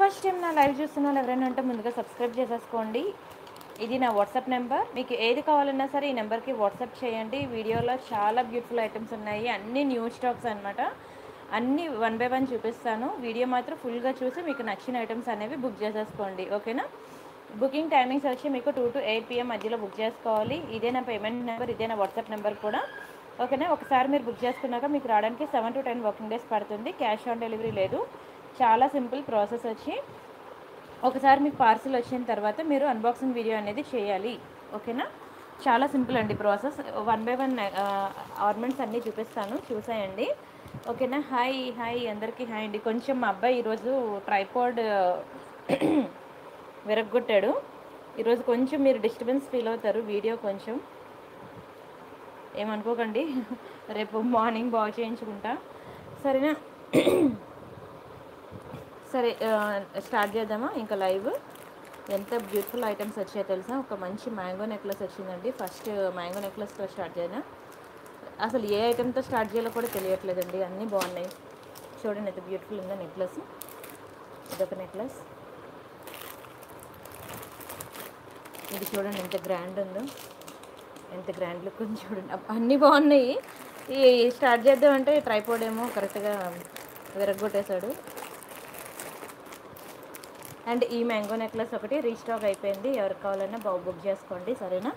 first time నా live చూస్తున్న వాళ్ళు ఎవరైనా ఉంటే ముందుగా సబ్స్క్రైబ్ చేసేసుకోండి ఇది నా వాట్సాప్ నెంబర్ మీకు ఏది కావాలన్నా సరే ఈ నెంబర్కి వాట్సాప్ చేయండి వీడియోలో చాలా బ్యూటిఫుల్ ఐటమ్స్ ఉన్నాయి అన్ని న్యూ స్టాక్స్ అనమాట అన్నీ వన్ బై వన్ చూపిస్తాను వీడియో మాత్రం ఫుల్గా చూసి మీకు నచ్చిన ఐటమ్స్ అనేవి బుక్ చేసేసుకోండి ఓకేనా బుకింగ్ టైమింగ్స్ వచ్చి మీకు టూ టు ఎయిట్ పిఎం మధ్యలో బుక్ చేసుకోవాలి ఇదే నా పేమెంట్ నెంబర్ ఇదే నా వాట్సాప్ నెంబర్ కూడా ఓకేనా ఒకసారి మీరు బుక్ చేసుకున్నాక మీకు రావడానికి seven to ten working days పడుతుంది క్యాష్ ఆన్ డెలివరీ లేదు చాలా సింపుల్ ప్రాసెస్ వచ్చి ఒకసారి మీకు పార్సిల్ వచ్చిన తర్వాత మీరు అన్బాక్సింగ్ వీడియో అనేది చేయాలి ఓకేనా చాలా సింపుల్ అండి process one by one ornaments అన్నీ చూపిస్తాను చూసేయండి ఓకేనా హాయ్ హాయ్ అందరికీ హాయ్ అండి కొంచెం మా అబ్బాయి ఈరోజు ట్రైపాడ్ విరగ్గొట్టాడు ఈరోజు కొంచెం మీరు డిస్టర్బెన్స్ ఫీల్ అవుతారు వీడియో కొంచెం ఏమనుకోకండి రేపు మార్నింగ్ బాగు చేయించుకుంటా సరేనా సరే స్టార్ట్ చేద్దామా ఇంకా లైవ్ ఎంత బ్యూటిఫుల్ ఐటమ్స్ వచ్చాయో తెలుసా ఒక మంచి మ్యాంగో నెక్లెస్ వచ్చిందండి ఫస్ట్ మ్యాంగో నెక్లెస్తో స్టార్ట్ చేయనా అసలు ఏ ఐటెంతో స్టార్ట్ చేయాలో కూడా తెలియట్లేదండి అన్నీ బాగున్నాయి చూడండి ఎంత బ్యూటిఫుల్ ఉందో నెక్లెస్ ఇదొక నెక్లెస్ ఇది చూడండి ఎంత గ్రాండ్ ఉందో ఎంత గ్రాండ్ లుక్ ఉంది చూడండి అబ్బ, అన్నీ బాగున్నాయి ఈ స్టార్ట్ చేద్దామంటే ట్రైపోడ్ ఏమో కరెక్ట్గా విరగొట్టేశాడు అండ్ ఈ మ్యాంగో నెక్లెస్ ఒకటి రీస్టాక్ అయిపోయింది ఎవరికి కావాలన్నా బాగా బుక్ చేసుకోండి సరేనా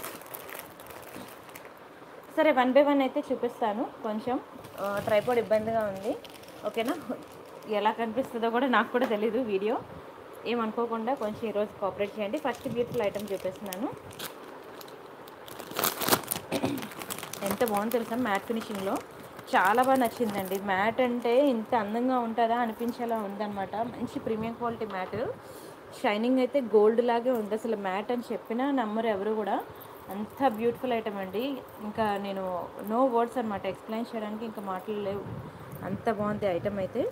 సరే వన్ బై వన్ అయితే చూపిస్తాను కొంచెం ట్రైపోడ్ ఇబ్బందిగా ఉంది ఓకేనా ఎలా కనిపిస్తుందో కూడా నాకు కూడా తెలీదు వీడియో ఏమనుకోకుండా కొంచెం ఈరోజు కోఆపరేట్ చేయండి ఫస్ట్ బ్యూటిఫుల్ ఐటమ్ చూపిస్తున్నాను ఎంత బాగుంది తెలుసా మ్యాట్ ఫినిషింగ్లో చాలా బాగా నచ్చిందండి మ్యాట్ అంటే ఇంత అందంగా ఉంటుందా అనిపించేలా ఉందన్నమాట మంచి ప్రీమియం క్వాలిటీ మ్యాట్ షైనింగ్ అయితే గోల్డ్ లాగే ఉంది అసలు మ్యాట్ అని చెప్పినా నమ్మరు ఎవరు కూడా అంత బ్యూటిఫుల్ ఐటమ్ అండి ఇంకా నేను నో వర్డ్స్ అనమాట ఎక్స్ప్లెయిన్ చేయడానికి ఇంకా మాటలు లేవు అంత బాగుంది ఐటమ్ అయితే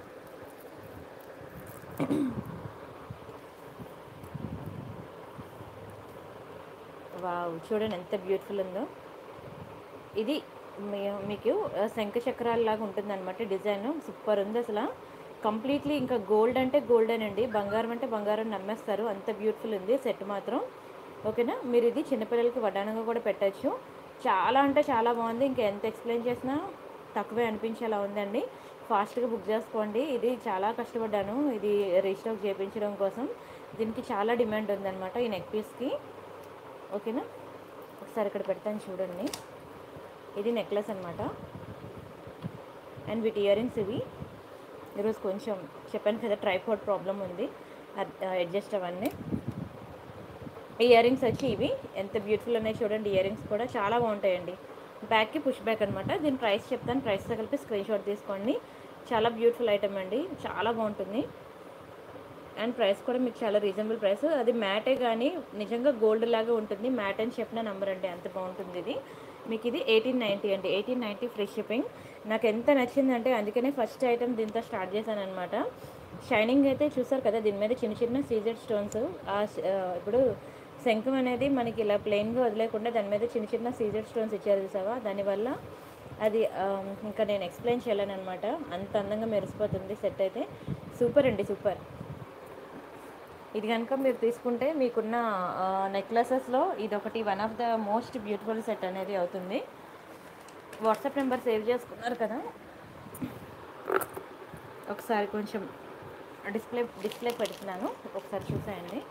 వావ్ చూడండి ఎంత బ్యూటిఫుల్ ఉందో ఇది మీ- మీకు ఆ, శంఖ చక్రాల లాగా ఉంటుంది అనమాట డిజైన్ సూపర్ ఉంది అసలు కంప్లీట్లీ ఇంకా గోల్డ్ అంటే గోల్డెన్ అండి బంగారం అంటే బంగారం నమ్మేస్తారు అంత బ్యూటిఫుల్ ఉంది సెట్ మాత్రం ఓకేనా మీరు ఇది చిన్నపిల్లలకి వడ్డానంగా కూడా పెట్టచ్చు చాలా అంటే చాలా బాగుంది ఇంకా ఎంత ఎక్స్ప్లెయిన్ చేసినా తక్కువే అనిపించేలా ఉందండి ఫాస్ట్గా బుక్ చేసుకోండి ఇది చాలా కష్టపడ్డాను ఇది రీస్టాక్ చేయించడం కోసం దీనికి చాలా డిమాండ్ ఉందన్నమాట ఈ నెక్ పీస్కి ఓకేనా ఒకసారి ఇక్కడ పెడతాను చూడండి ఇది నెక్లెస్ అనమాట అండ్ వీటి ఇయర్ రింగ్స్ ఇవి ఈరోజు కొంచెం చెప్పాను కదా ట్రైపాడ్ ప్రాబ్లం ఉంది అడ్జస్ట్ అవన్నీ ఈ ఇయర్ రింగ్స్ వచ్చి ఇవి ఎంత బ్యూటిఫుల్ ఉన్నాయి చూడండి ఇయర్ రింగ్స్ కూడా చాలా బాగుంటాయండి బ్యాక్కి పుష్ బ్యాక్ అనమాట దీని ప్రైస్ చెప్తాను ప్రైస్తో కలిపి స్క్రీన్ షాట్ తీసుకోండి చాలా బ్యూటిఫుల్ ఐటమ్ అండి చాలా బాగుంటుంది అండ్ ప్రైస్ కూడా మీకు చాలా రీజనబుల్ ప్రైస్ అది మ్యాటే కానీ నిజంగా గోల్డ్ లాగా ఉంటుంది మ్యాట్ అని చెప్పిన నెంబర్ అండి అంత బాగుంటుంది ఇది మీకు ఇది ఎయిటీన్ నైంటీ అండి ఎయిటీన్ నైంటీ ఫ్రీ షిప్పింగ్ నాకు ఎంత నచ్చిందంటే అందుకనే ఫస్ట్ ఐటమ్ దీంతో స్టార్ట్ చేశాను అనమాట షైనింగ్ అయితే చూసారు కదా దీని మీద చిన్న చిన్న సీజెడ్ స్టోన్స్ ఆ స- ఆ, ఇప్పుడు శంఖం అనేది మనకి ఇలా ప్లెయిన్గా వదిలేకుండా దాని మీద చిన్న చిన్న సీజెడ్ స్టోన్స్ ఇచ్చారు చూసావా దానివల్ల అది ఆ, ఇంకా నేను ఎక్స్ప్లెయిన్ చేయలేను అనమాట అంత అందంగా మెరిసిపోతుంది సెట్ అయితే సూపర్ అండి సూపర్ ఇది కనుక మీరు తీసుకుంటే మీకున్న నెక్లెసెస్లో ఇది ఒకటి one of the most beautiful set అనేది అవుతుంది వాట్సాప్ నెంబర్ సేవ్ చేసుకున్నారు కదా ఒకసారి కొంచెం డిస్ప్లే డిస్ప్లే పెడుతున్నాను ఒకసారి చూసేయండి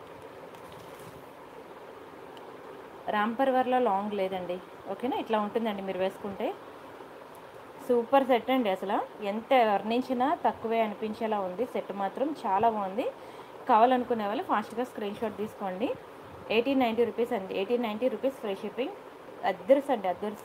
రాంపర్వర్లో లాంగ్ లేదండి ఓకేనా ఇట్లా ఉంటుందండి మీరు వేసుకుంటే సూపర్ సెట్ అండి అసలు ఎంత వర్ణించినా తక్కువే అనిపించేలా ఉంది సెట్ మాత్రం చాలా బాగుంది కావాలనుకునే వాళ్ళు ఫాస్ట్గా స్క్రీన్ షాట్ తీసుకోండి ఎయిటీన్ నైంటీ రూపీస్ అండి eighteen ninety rupees free shipping orders అండి అద్దర్స్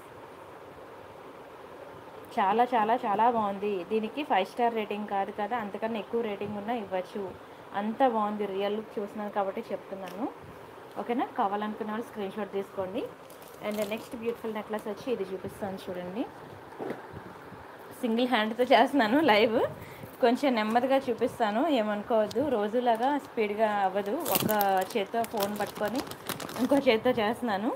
చాలా చాలా చాలా బాగుంది దీనికి ఫైవ్ స్టార్ రేటింగ్ కాదు కదా అంతకన్నా ఎక్కువ రేటింగ్ ఉన్నా ఇవ్వచ్చు అంత బాగుంది రియల్ లుక్ చూస్తున్నాను కాబట్టి చెప్తున్నాను ఓకేనా కావాలనుకున్న వాళ్ళు స్క్రీన్ షాట్ తీసుకోండి అండ్ నెక్స్ట్ బ్యూటిఫుల్ నెక్లెస్ వచ్చి ఇది చూపిస్తాను చూడండి సింగిల్ హ్యాండ్తో చేస్తున్నాను లైవ్ కొంచెం నెమ్మదిగా చూపిస్తాను ఏమనుకోవద్దు రోజులాగా స్పీడ్గా అవ్వదు ఒక చేత్తో ఫోన్ పట్టుకొని ఇంకో చేత్తో చేస్తున్నాను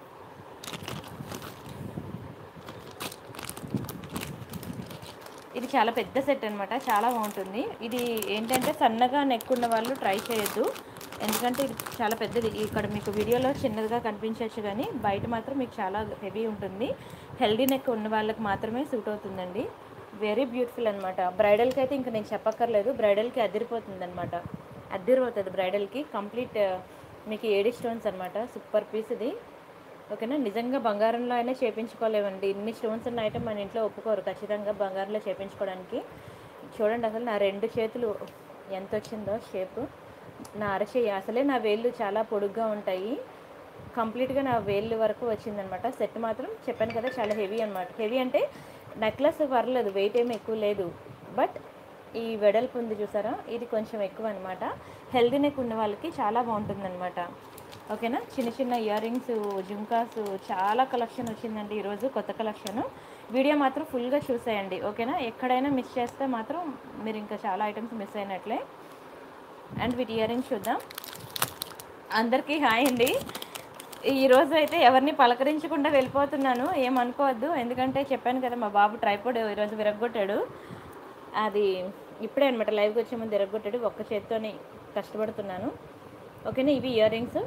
ఇది చాలా పెద్ద సెట్ అనమాట చాలా బాగుంటుంది ఇది ఏంటంటే సన్నగా నెక్ ఉన్న వాళ్ళు ట్రై చేయొద్దు ఎందుకంటే ఇది చాలా పెద్దది ఇక్కడ మీకు వీడియోలో చిన్నదిగా కనిపించవచ్చు కానీ బయట మాత్రం మీకు చాలా హెవీ ఉంటుంది హెల్దీ నెక్ ఉన్న వాళ్ళకి మాత్రమే సూట్ అవుతుందండి వెరీ బ్యూటిఫుల్ అనమాట బ్రైడల్కి అయితే ఇంకా నేను చెప్పక్కర్లేదు బ్రైడల్కి అదిరిపోతుంది అనమాట అదిరిపోతుంది బ్రైడల్కి కంప్లీట్ మీకు ఏడి స్టోన్స్ అనమాట సూపర్ పీస్ ఇది ఓకేనా నిజంగా బంగారంలో అయినా చేపించుకోలేమండి ఇన్ని స్టోన్స్ ఉన్న ఐటమ్ మన ఇంట్లో ఒప్పుకోరు ఖచ్చితంగా బంగారంలో చేపించుకోవడానికి చూడండి అసలు నా రెండు చేతులు ఎంత వచ్చిందో షేప్ నా అరచేయి అసలే నా వేళ్ళు చాలా పొడుగ్గా ఉంటాయి కంప్లీట్గా నా వేళ్ళు వరకు వచ్చిందనమాట సెట్ మాత్రం చెప్పాను కదా చాలా హెవీ అనమాట హెవీ అంటే నెక్లెస్ పర్లేదు వెయిట్ ఏమి ఎక్కువ లేదు బట్ ఈ వెడల్పు ఉంది చూసారా ఇది కొంచెం ఎక్కువ అనమాట హెల్దీ నెక్ ఉన్న వాళ్ళకి చాలా బాగుంటుందన్నమాట ఓకేనా చిన్న చిన్న ఇయర్ రింగ్స్ జుంకాస్ చాలా కలెక్షన్ వచ్చిందండి ఈరోజు కొత్త కలెక్షన్ వీడియో మాత్రం ఫుల్గా చూసేయండి ఓకేనా ఎక్కడైనా మిస్ చేస్తే మాత్రం మీరు ఇంకా చాలా ఐటమ్స్ మిస్ అయినట్లే అండ్ వీటి ఇయర్ రింగ్స్ చూద్దాం అందరికీ హాయ్ అండి ఈరోజు అయితే ఎవరిని పలకరించకుండా వెళ్ళిపోతున్నాను ఏమనుకోవద్దు ఎందుకంటే చెప్పాను కదా మా బాబు ట్రైపోడ్ ఈరోజు విరగొట్టాడు అది ఇప్పుడే అనమాట లైవ్కి వచ్చే ముందు విరగొట్టాడు ఒక్క చేత్తోనే కష్టపడుతున్నాను ఓకేనా ఇవి ఇయర్ రింగ్స్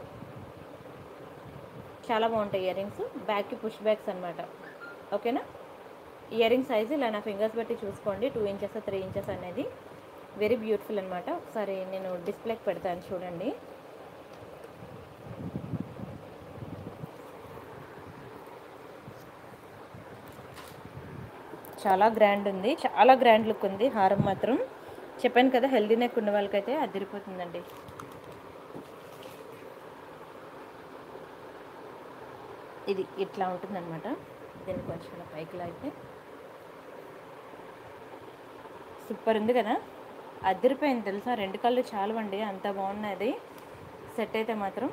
చాలా బాగుంటాయి ఇయర్ రింగ్స్ బ్యాక్కి పుష్ బ్యాగ్స్ అనమాట ఓకేనా ఇయర్ రింగ్ సైజు ఇలా నా ఫింగర్స్ బట్టి చూసుకోండి టూ ఇంచెస్ త్రీ ఇంచెస్ అనేది వెరీ బ్యూటిఫుల్ అనమాట ఒకసారి నేను డిస్ప్లేకి పెడతాను చూడండి చాలా గ్రాండ్ ఉంది చాలా గ్రాండ్ లుక్ ఉంది హారం మాత్రం చెప్పాను కదా హెల్దీ నెక్ ఉన్న వాళ్ళకైతే అదిరిపోతుందండి ఇది ఇట్లా ఉంటుందన్నమాట దీన్ని కొంచెం ఇలా పైకి లాగితే సూపర్ ఉంది కదా అదిరిపోయింది తెలుసా రెండు కళ్ళు చాలవండి అంత బాగున్నది సెట్ అయితే మాత్రం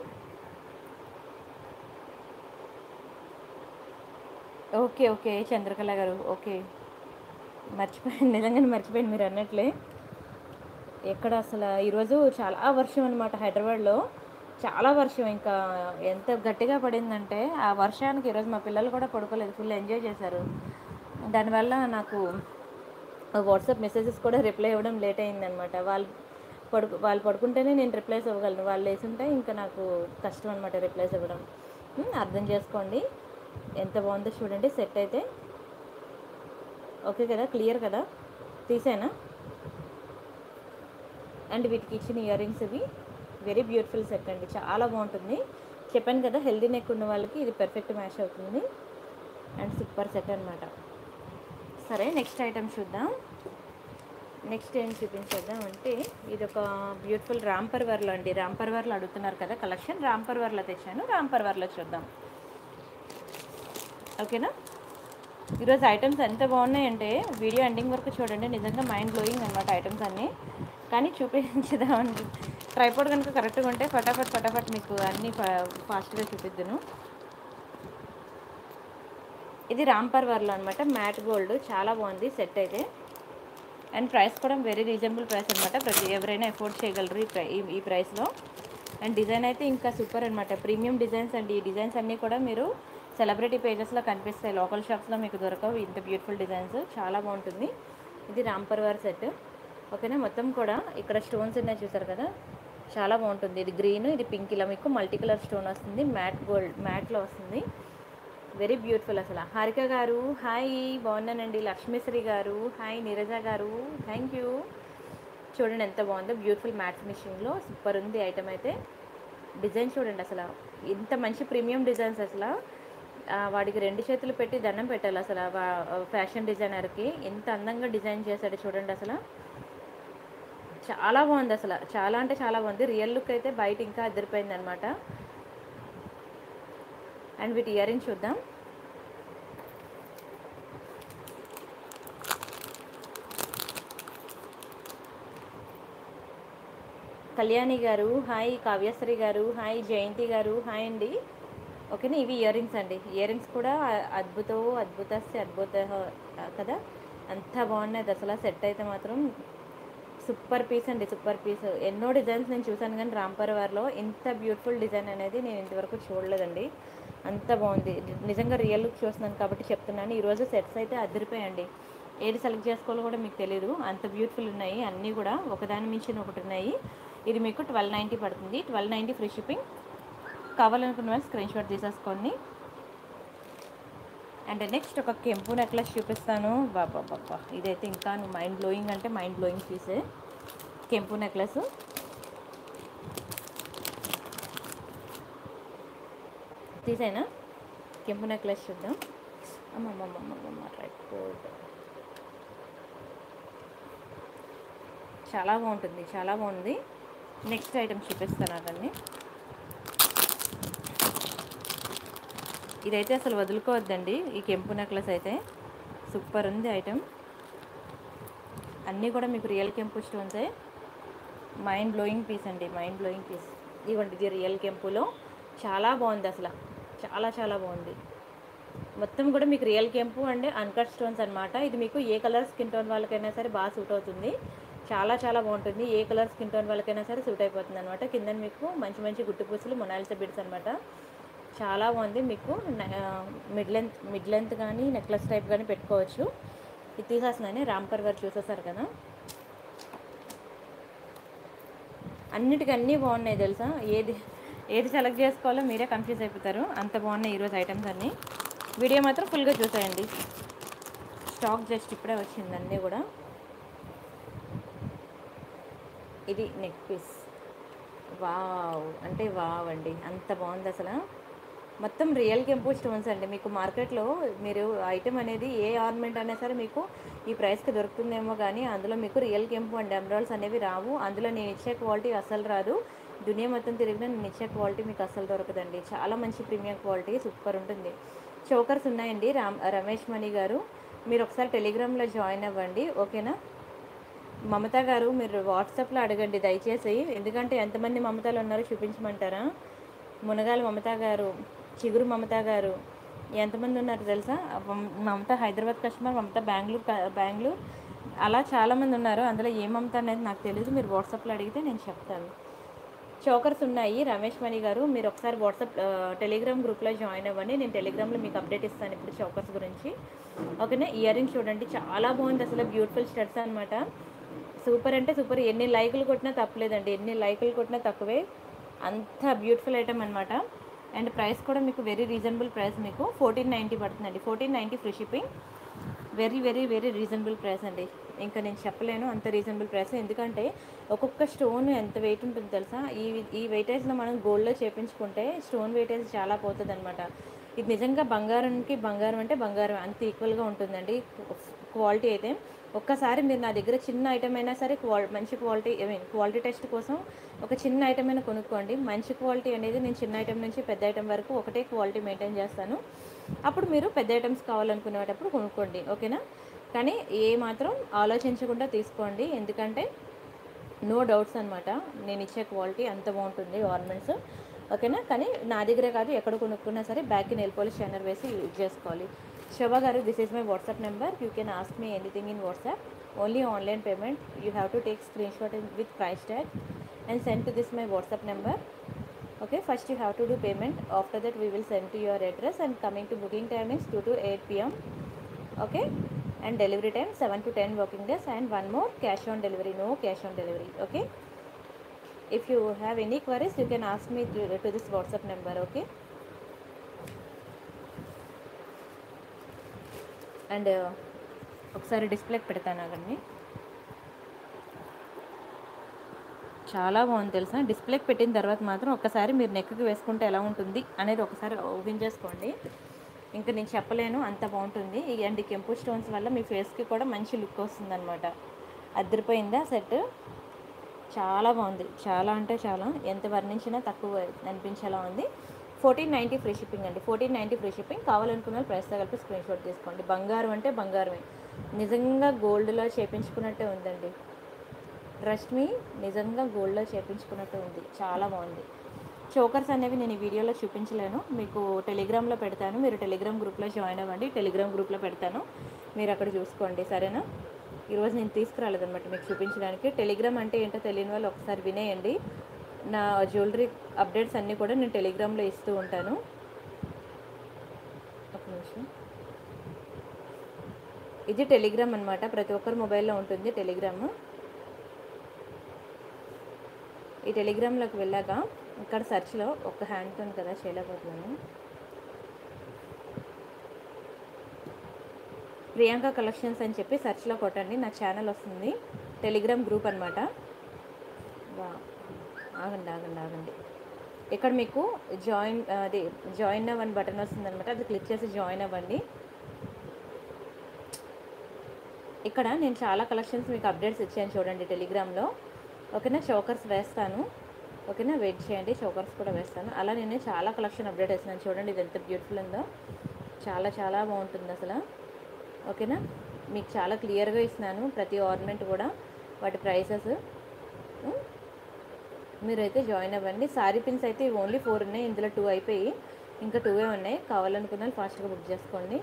ఓకే ఓకే చంద్రకళ గారు ఓకే మర్చిపోయాను నిజంగానే మర్చిపోయాను మీరు అన్నట్లే ఎక్కడ అసలు ఈరోజు చాలా వర్షం అనమాట హైదరాబాద్లో చాలా వర్షం ఇంకా ఎంత గట్టిగా పడిందంటే ఆ వర్షానికి ఈరోజు మా పిల్లలు కూడా పడుకోలేదు ఫుల్ ఎంజాయ్ చేశారు దానివల్ల నాకు వాట్సాప్ మెసేజెస్ కూడా రిప్లై ఇవ్వడం లేట్ అయిందనమాట వాళ్ళు పడుకు వాళ్ళు పడుకుంటేనే నేను రిప్లైస్ ఇవ్వగలను వాళ్ళు లేచుంటే ఇంకా నాకు కష్టం అనమాట రిప్లైస్ ఇవ్వడం ఉమ్, అర్థం చేసుకోండి ఎంత బాగుందో చూడండి సెట్ అయితే ఓకే కదా క్లియర్ కదా తీసేనా అండ్ వీటికి ఇచ్చిన ఇయర్ రింగ్స్ ఇవి వెరీ బ్యూటిఫుల్ సెట్ అండి చాలా బాగుంటుంది చెప్పాను కదా హెల్దీ నెక్ ఉన్న వాళ్ళకి ఇది పెర్ఫెక్ట్ మ్యాచ్ అవుతుంది అండ్ సూపర్ సెట్ అనమాట సరే నెక్స్ట్ ఐటమ్ చూద్దాం నెక్స్ట్ ఏం చూపించేద్దాం అంటే ఇది ఒక బ్యూటిఫుల్ రాంపర్ వర్లో అండి రాంపర్ వర్లో అడుగుతున్నారు కదా కలెక్షన్ రాంపర్ వర్లో తెచ్చాను రాంపర్ వర్లో చూద్దాం ఓకేనా ఈరోజు ఐటమ్స్ ఎంత బాగున్నాయంటే వీడియో ఎండింగ్ వరకు చూడండి నిజంగా మైండ్ బ్లోయింగ్ అనమాట ఐటమ్స్ అన్నీ కానీ చూపించుదామండి ట్రైపోర్డ్ కనుక కరెక్ట్గా ఉంటే ఫటాఫట్ ఫటాఫట్ మీకు అన్నీ ఫాస్ట్గా చూపిద్దును ఇది రాంపర్ వర్లో అనమాట మ్యాట్ గోల్డ్ చాలా బాగుంది సెట్ అయితే అండ్ ప్రైస్ కూడా వెరీ రీజనబుల్ ప్రైస్ అనమాట ప్రతి ఎవరైనా ఎఫోర్డ్ చేయగలరు ఈ ప్రై ఈ- ఈ ప్రైస్లో అండ్ డిజైన్ అయితే ఇంకా సూపర్ అనమాట ప్రీమియం డిజైన్స్ అండి ఈ డిజైన్స్ అన్నీ కూడా మీరు సెలబ్రిటీ పేజెస్లో కనిపిస్తాయి లోకల్ షాప్స్లో మీకు దొరకవు ఇంత బ్యూటిఫుల్ డిజైన్స్ చాలా బాగుంటుంది ఇది రాంపర్ వార్ సెట్ ఓకేనా మొత్తం కూడా ఇక్కడ స్టోన్స్ ఉన్నాయి చూసారు కదా చాలా బాగుంటుంది ఇది గ్రీన్ ఇది పింక్ ఇలా మీకు మల్టీ కలర్ స్టోన్ వస్తుంది మ్యాట్ గోల్డ్ మ్యాట్లో వస్తుంది వెరీ బ్యూటిఫుల్ అసలు హారిక గారు హాయ్ బాగున్నానండి లక్ష్మీశ్రీ గారు హాయ్ నీరజ గారు థ్యాంక్ యూ చూడండి ఎంత బాగుందో బ్యూటిఫుల్ మ్యాట్ ఫినిషింగ్లో సూపర్ ఉంది ఐటమ్ అయితే డిజైన్ చూడండి అసలు ఇంత మంచి ప్రీమియం డిజైన్స్ అసలు ఆ, వాడికి రెండు చేతులు పెట్టి దండం పెట్టాలి అసలు ఆ వా- ఫ్యాషన్ డిజైనర్కి ఎంత అందంగా డిజైన్ చేశాడు చూడండి అసలు చాలా బాగుంది అసలు చాలా అంటే చాలా బాగుంది రియల్ లుక్ అయితే బయట ఇంకా అదిరిపోయింది అనమాట అండ్ వీటి ఇయర్ రింగ్ చూద్దాం కళ్యాణి గారు హాయ్ కావ్యశ్రీ గారు హాయ్ జయంతి గారు హాయ్ అండి ఓకేనా ఇవి ఇయర్ రింగ్స్ అండి ఇయర్ రింగ్స్ కూడా అద్భుతం అద్భుత అద్భుత కదా అంత బాగున్నది అసలు సెట్ అయితే మాత్రం సూపర్ పీస్ అండి సూపర్ పీస్ ఎన్నో డిజైన్స్ నేను చూసాను కానీ రాంపర్ వారిలో ఇంత బ్యూటిఫుల్ డిజైన్ అనేది నేను ఇంతవరకు చూడలేదండి అంత బాగుంది నిజంగా రియల్ లుక్ చూస్తున్నాను కాబట్టి చెప్తున్నాను ఈరోజు సెట్స్ అయితే అదిరిపోయండి ఏది సెలెక్ట్ చేసుకోవాలో కూడా మీకు తెలియదు అంత బ్యూటిఫుల్ ఉన్నాయి అన్నీ కూడా ఒకదాని మించిన ఒకటి ఉన్నాయి ఇది మీకు ట్వెల్వ్ నైంటీ పడుతుంది ట్వెల్వ్ నైంటీ ఫ్రీ షిప్పింగ్ కావాలనుకున్న వాళ్ళు స్క్రీన్ షాట్ తీసేసుకోండి అండ్ నెక్స్ట్ ఒక కెంపు నెక్లెస్ చూపిస్తాను బాబా బాబా ఇదైతే ఇంకా మైండ్ బ్లోయింగ్ అంటే మైండ్ బ్లోయింగ్ పీసే కెంపు నెక్లెస్ తీసేనా కెంపు నెక్లెస్ చూద్దాం అమ్మమ్మమ్మమ్మమ్మ రైట్ కోడ్ చాలా బాగుంటుంది చాలా బాగుంది నెక్స్ట్ ఐటమ్ చూపిస్తాను అదండి ఇదైతే అసలు వదులుకోవద్దండి ఈ కెంపు నెక్లెస్ అయితే సూపర్ ఉంది ఐటమ్ అన్నీ కూడా మీకు రియల్ కెంపు స్టోన్సే మైండ్ బ్లోయింగ్ పీస్ అండి మైండ్ బ్లోయింగ్ పీస్ ఇవ్వండి ఇది రియల్ కెంపులో చాలా బాగుంది అసలు చాలా చాలా బాగుంది మొత్తం కూడా మీకు రియల్ కెంపు అండ్ అన్కట్ స్టోన్స్ అనమాట ఇది మీకు ఏ కలర్ స్కిన్ టోన్ వాళ్ళకైనా సరే బాగా సూట్ అవుతుంది చాలా చాలా బాగుంటుంది ఏ కలర్ స్కిన్ టోన్ వాళ్ళకైనా సరే సూట్ అయిపోతుంది అనమాట కింద మీకు మంచి మంచి గుట్టు పూసలు మొనాలిసా బిడ్స్ అనమాట చాలా బాగుంది మీకు మిడ్ లెంత్ మిడ్ లెంత్ కానీ నెక్లెస్ టైప్ కానీ పెట్టుకోవచ్చు ఇది తీసేస్తున్నాను రాంపర్ వారు చూసేసారు కదా అన్నిటికీ అన్నీ బాగున్నాయి తెలుసా ఏది ఏది సెలెక్ట్ చేసుకోవాలో మీరే కన్ఫ్యూజ్ అయిపోతారు అంత బాగున్నాయి ఈరోజు ఐటమ్స్ అన్నీ వీడియో మాత్రం ఫుల్గా చూసేయండి స్టాక్ జస్ట్ ఇప్పుడే వచ్చింది అన్నీ కూడా ఇది నెక్ పీస్ వావ్ అంటే వావ్ అండి అంత బాగుంది అసలు మొత్తం రియల్ కెంపు స్టోన్స్ అండి మీకు మార్కెట్లో మీరు ఐటెం అనేది ఏ ఆర్నమెంట్ అయినా సరే మీకు ఈ ప్రైస్కి దొరుకుతుందేమో కానీ అందులో మీకు రియల్ కెంపు అండ్ ఎమరాల్డ్స్ అనేవి రావు అందులో నేను ఇచ్చే క్వాలిటీ అస్సలు రాదు దునియా మొత్తం తిరిగినా నేను ఇచ్చే క్వాలిటీ మీకు అస్సలు దొరకదండి చాలా మంచి ప్రీమియం క్వాలిటీ సూపర్ ఉంటుంది చోకర్స్ ఉన్నాయండి రామ్ రమేష్ మణి గారు మీరు ఒకసారి టెలిగ్రామ్లో జాయిన్ అవ్వండి ఓకేనా మమత గారు మీరు వాట్సాప్లో అడగండి దయచేసి ఎందుకంటే ఎంతమంది మమతలు ఉన్నారో చూపించమంటారా మునగాల మమత గారు చిగురు మమత గారు ఎంతమంది ఉన్నారు తెలుసా మమ- మమత హైదరాబాద్ కస్టమర్ మమత బెంగళూరు క- బెంగళూరు అలా చాలామంది ఉన్నారు అందులో ఏ మమత అనేది నాకు తెలియదు మీరు వాట్సాప్లో అడిగితే నేను చెప్తాను చోకర్స్ ఉన్నాయి రమేష్ మణి గారు మీరు ఒకసారి వాట్సాప్ ఆ, టెలిగ్రామ్ గ్రూప్లో జాయిన్ అవ్వండి నేను టెలిగ్రామ్లో మీకు అప్డేట్ ఇస్తాను ఇప్పుడు చోకర్స్ గురించి ఓకేనా ఇయర్ రింగ్ చూడండి చాలా బాగుంది అసలు బ్యూటిఫుల్ స్టడ్స్ అనమాట సూపర్ అంటే సూపర్ ఎన్ని లైకులు కొట్టినా తప్పలేదండి ఎన్ని లైకులు కొట్టినా తక్కువే అంత బ్యూటిఫుల్ ఐటమ్ అనమాట అండ్ ప్రైస్ కూడా మీకు వెరీ రీజనబుల్ ప్రైస్ మీకు ఫోర్టీన్ నైంటీ పడుతుందండి fourteen ninety free shipping very very very reasonable price అండి ఇంకా నేను చెప్పలేను అంత రీజనబుల్ ప్రైస్ ఎందుకంటే ఒక్కొక్క స్టోన్ ఎంత వెయిట్ ఉంటుంది తెలుసా ఈ ఈ వెయిటేజ్లో మనం గోల్డ్లో చేపించుకుంటే స్టోన్ వెయిటేజ్ చాలా పోతుంది అనమాట ఇది నిజంగా బంగారంకి బంగారం అంటే బంగారం అంత ఈక్వల్గా ఉంటుందండి క్వాలిటీ అయితే ఒక్కసారి మీరు నా దగ్గర చిన్న ఐటమ్ అయినా సరే క్వా మంచి quality I mean quality test కోసం ఒక చిన్న ఐటమ్ అయినా కొనుక్కోండి మంచి క్వాలిటీ అనేది నేను చిన్న ఐటమ్ నుంచి పెద్ద ఐటమ్ వరకు ఒకటే క్వాలిటీ మెయింటైన్ చేస్తాను అప్పుడు మీరు పెద్ద ఐటమ్స్ కావాలనుకునేటప్పుడు కొనుక్కోండి ఓకేనా కానీ ఏ మాత్రం ఆలోచించకుండా తీసుకోండి ఎందుకంటే నో డౌట్స్ అనమాట నేను ఇచ్చే క్వాలిటీ అంత బాగుంటుంది ఆర్నమెంట్స్ ఓకేనా కానీ నా దగ్గరే కాదు ఎక్కడ కొనుక్కున్నా సరే బ్యాక్కి నెల్ పాలిష్ షైనర్ వేసి యూజ్ చేసుకోవాలి Shobha garu this is my WhatsApp number you can ask me anything in WhatsApp only online payment you have to take screen shot with price tag and send to this my WhatsApp number okay first you have to do payment after that we will send to your address and coming to booking timings 2 to 8 pm okay and delivery time 7 to 10 working days and one more cash on delivery no cash on delivery okay if you have any queries you can ask me to, to this whatsapp number okay and ఒకసారి డిస్ప్లేకి పెడతాను అగండి చాలా బాగుంది తెలుసా డిస్ప్లేకి పెట్టిన తర్వాత మాత్రం ఒకసారి మీరు నెక్కి వేసుకుంటే ఎలా ఉంటుంది అనేది ఒకసారి ఊహించేసుకోండి ఇంకా నేను చెప్పలేను అంత బాగుంటుంది ఈ అండ్ కెంపు స్టోన్స్ వల్ల మీ ఫేస్కి కూడా మంచి లుక్ వస్తుందన్నమాట అద్దరిపోయిందా సెట్ చాలా బాగుంది చాలా అంటే చాలా ఎంత వర్ణించినా తక్కువ అనిపించేలా ఉంది ఫోర్టీన్ నైంటీ ఫ్రీ షిప్పింగ్ అండి ఫోర్టీన్ నైంటీ ఫ్రీ షిప్పింగ్ కావాలనుకున్న వాళ్ళు ప్రైస్తో కలిపి స్క్రీన్ షాట్ తీసుకోండి బంగారం అంటే బంగారమే నిజంగా గోల్డ్లో చేపించుకున్నట్టే ఉందండి ట్రస్ట్ మీ నిజంగా గోల్డ్లో చేపించుకున్నట్టు ఉంది చాలా బాగుంది చోకర్స్ అనేవి నేను ఈ వీడియోలో చూపించలేను మీకు టెలిగ్రామ్లో పెడతాను మీరు టెలిగ్రామ్ గ్రూప్లో జాయిన్ అవ్వండి టెలిగ్రామ్ గ్రూప్లో పెడతాను మీరు అక్కడ చూసుకోండి సరేనా ఈరోజు నేను తీసుకురాలేదన్నమాట మీకు చూపించడానికి టెలిగ్రామ్ అంటే ఏంటో తెలియని వాళ్ళు ఒకసారి వినేయండి నా జ్యువెలరీ అప్డేట్స్ అన్నీ కూడా నేను టెలిగ్రామ్లో ఇస్తూ ఉంటాను ఒక నిమిషం ఇది టెలిగ్రామ్ అనమాట ప్రతి ఒక్కరి మొబైల్లో ఉంటుంది టెలిగ్రామ్ ఈ టెలిగ్రామ్లోకి వెళ్ళాక ఇక్కడ సెర్చ్లో ఒక హ్యాండ్తో కదా చేయలేకపోతున్నాను ప్రియాంక కలెక్షన్స్ అని చెప్పి సెర్చ్లో కొట్టండి నా ఛానల్ వస్తుంది టెలిగ్రామ్ గ్రూప్ అనమాట వా ఆగండి ఆగండి ఆగండి ఇక్కడ మీకు జాయిన్ అది జాయిన్ అవ్వని బటన్ వస్తుంది అనమాట అది క్లిక్ చేసి జాయిన్ అవ్వండి ఇక్కడ నేను చాలా కలెక్షన్స్ మీకు అప్డేట్స్ ఇచ్చాను చూడండి టెలిగ్రామ్లో ఓకేనా చోకర్స్ వేస్తాను ఓకేనా వెయిట్ చేయండి చోకర్స్ కూడా వేస్తాను అలా నేను చాలా కలెక్షన్ అప్డేట్ వేస్తున్నాను చూడండి ఇది ఎంత బ్యూటిఫుల్ ఉందో చాలా చాలా బాగుంటుంది అసలు ఓకేనా మీకు చాలా క్లియర్గా ఇస్తున్నాను ప్రతి ఆర్నమెంట్ కూడా వాటి ప్రైసెస్ మీరైతే జాయిన్ అవ్వండి సారీ పిన్స్ అయితే ఇవి ఓన్లీ ఫోర్ ఉన్నాయి ఇందులో టూ అయిపోయి ఇంకా టూవే ఉన్నాయి కావాలనుకున్న వాళ్ళు ఫాస్ట్గా బుక్ చేసుకోండి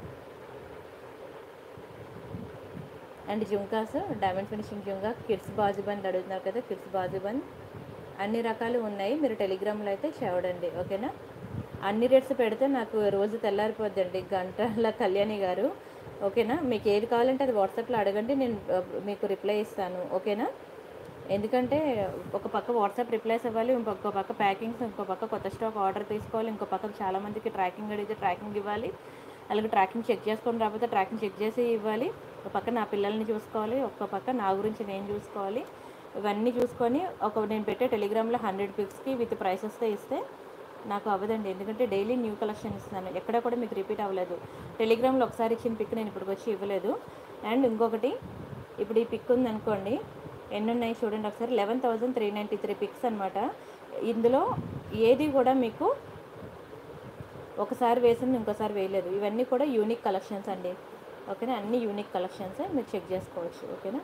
and jhumkas diamond finishing jhumka kids బాజుబంద్ అడుగుతున్నారు కదా కిడ్స్ బాజుబంద్ అన్ని రకాలు ఉన్నాయి మీరు టెలిగ్రామ్లో అయితే చూడండి ఓకేనా అన్ని రేట్స్ పెడితే నాకు రోజు తెల్లారిపోద్దండి గంటల కళ్యాణి గారు ఓకేనా మీకు ఏది కావాలంటే అది వాట్సాప్లో అడగండి నేను ఆ, మీకు రిప్లై ఇస్తాను ఓకేనా ఎందుకంటే ఒక పక్క వాట్సాప్ రిప్లైస్ ఇవ్వాలి ఇంకొక పక్క ప్యాకింగ్స్ ఇంకో పక్క కొత్త స్టాక్ ఆర్డర్ తీసుకోవాలి ఇంకో పక్క చాలామందికి ట్రాకింగ్ అడిగితే ట్రాకింగ్ ఇవ్వాలి అలాగే ట్రాకింగ్ చెక్ చేసుకొని రాకపోతే ట్రాకింగ్ చెక్ చేసి ఇవ్వాలి ఒక పక్క నా పిల్లల్ని చూసుకోవాలి ఒక పక్క నా గురించి నేను చూసుకోవాలి ఇవన్నీ చూసుకొని ఒక నేను పెట్టే టెలిగ్రామ్లో హండ్రెడ్ పిక్స్కి విత్ ప్రైసెస్తో ఇస్తే నాకు అవ్వదండి ఎందుకంటే డైలీ న్యూ కలెక్షన్ ఇస్తున్నాను ఎక్కడ కూడా మీకు రిపీట్ అవ్వలేదు టెలిగ్రామ్లో ఒకసారి ఇచ్చిన పిక్ నేను ఇప్పుడు వచ్చి ఇవ్వలేదు అండ్ ఇంకొకటి ఇప్పుడు ఈ పిక్ ఉందనుకోండి ఎన్ని ఉన్నాయి చూడండి ఒకసారి eleven thousand three ninety three pics అనమాట ఇందులో ఏది కూడా మీకు ఒకసారి వేసింది ఇంకోసారి వేయలేదు ఇవన్నీ కూడా యూనిక్ కలెక్షన్స్ అండి ఓకేనా అన్ని యూనిక్ కలెక్షన్స్ మీరు చెక్ చేసుకోవచ్చు ఓకేనా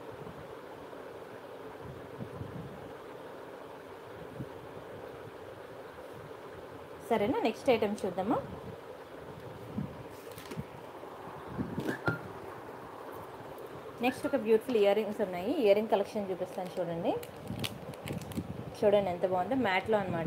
సరేనా నెక్స్ట్ ఐటమ్ చూద్దామా నెక్స్ట్ ఒక బ్యూటిఫుల్ ఇయర్ రింగ్స్ ఉన్నాయి ఇయర్ రింగ్ కలెక్షన్ చూపిస్తాను చూడండి చూడండి ఎంత బాగుందో మ్యాట్లో అనమాట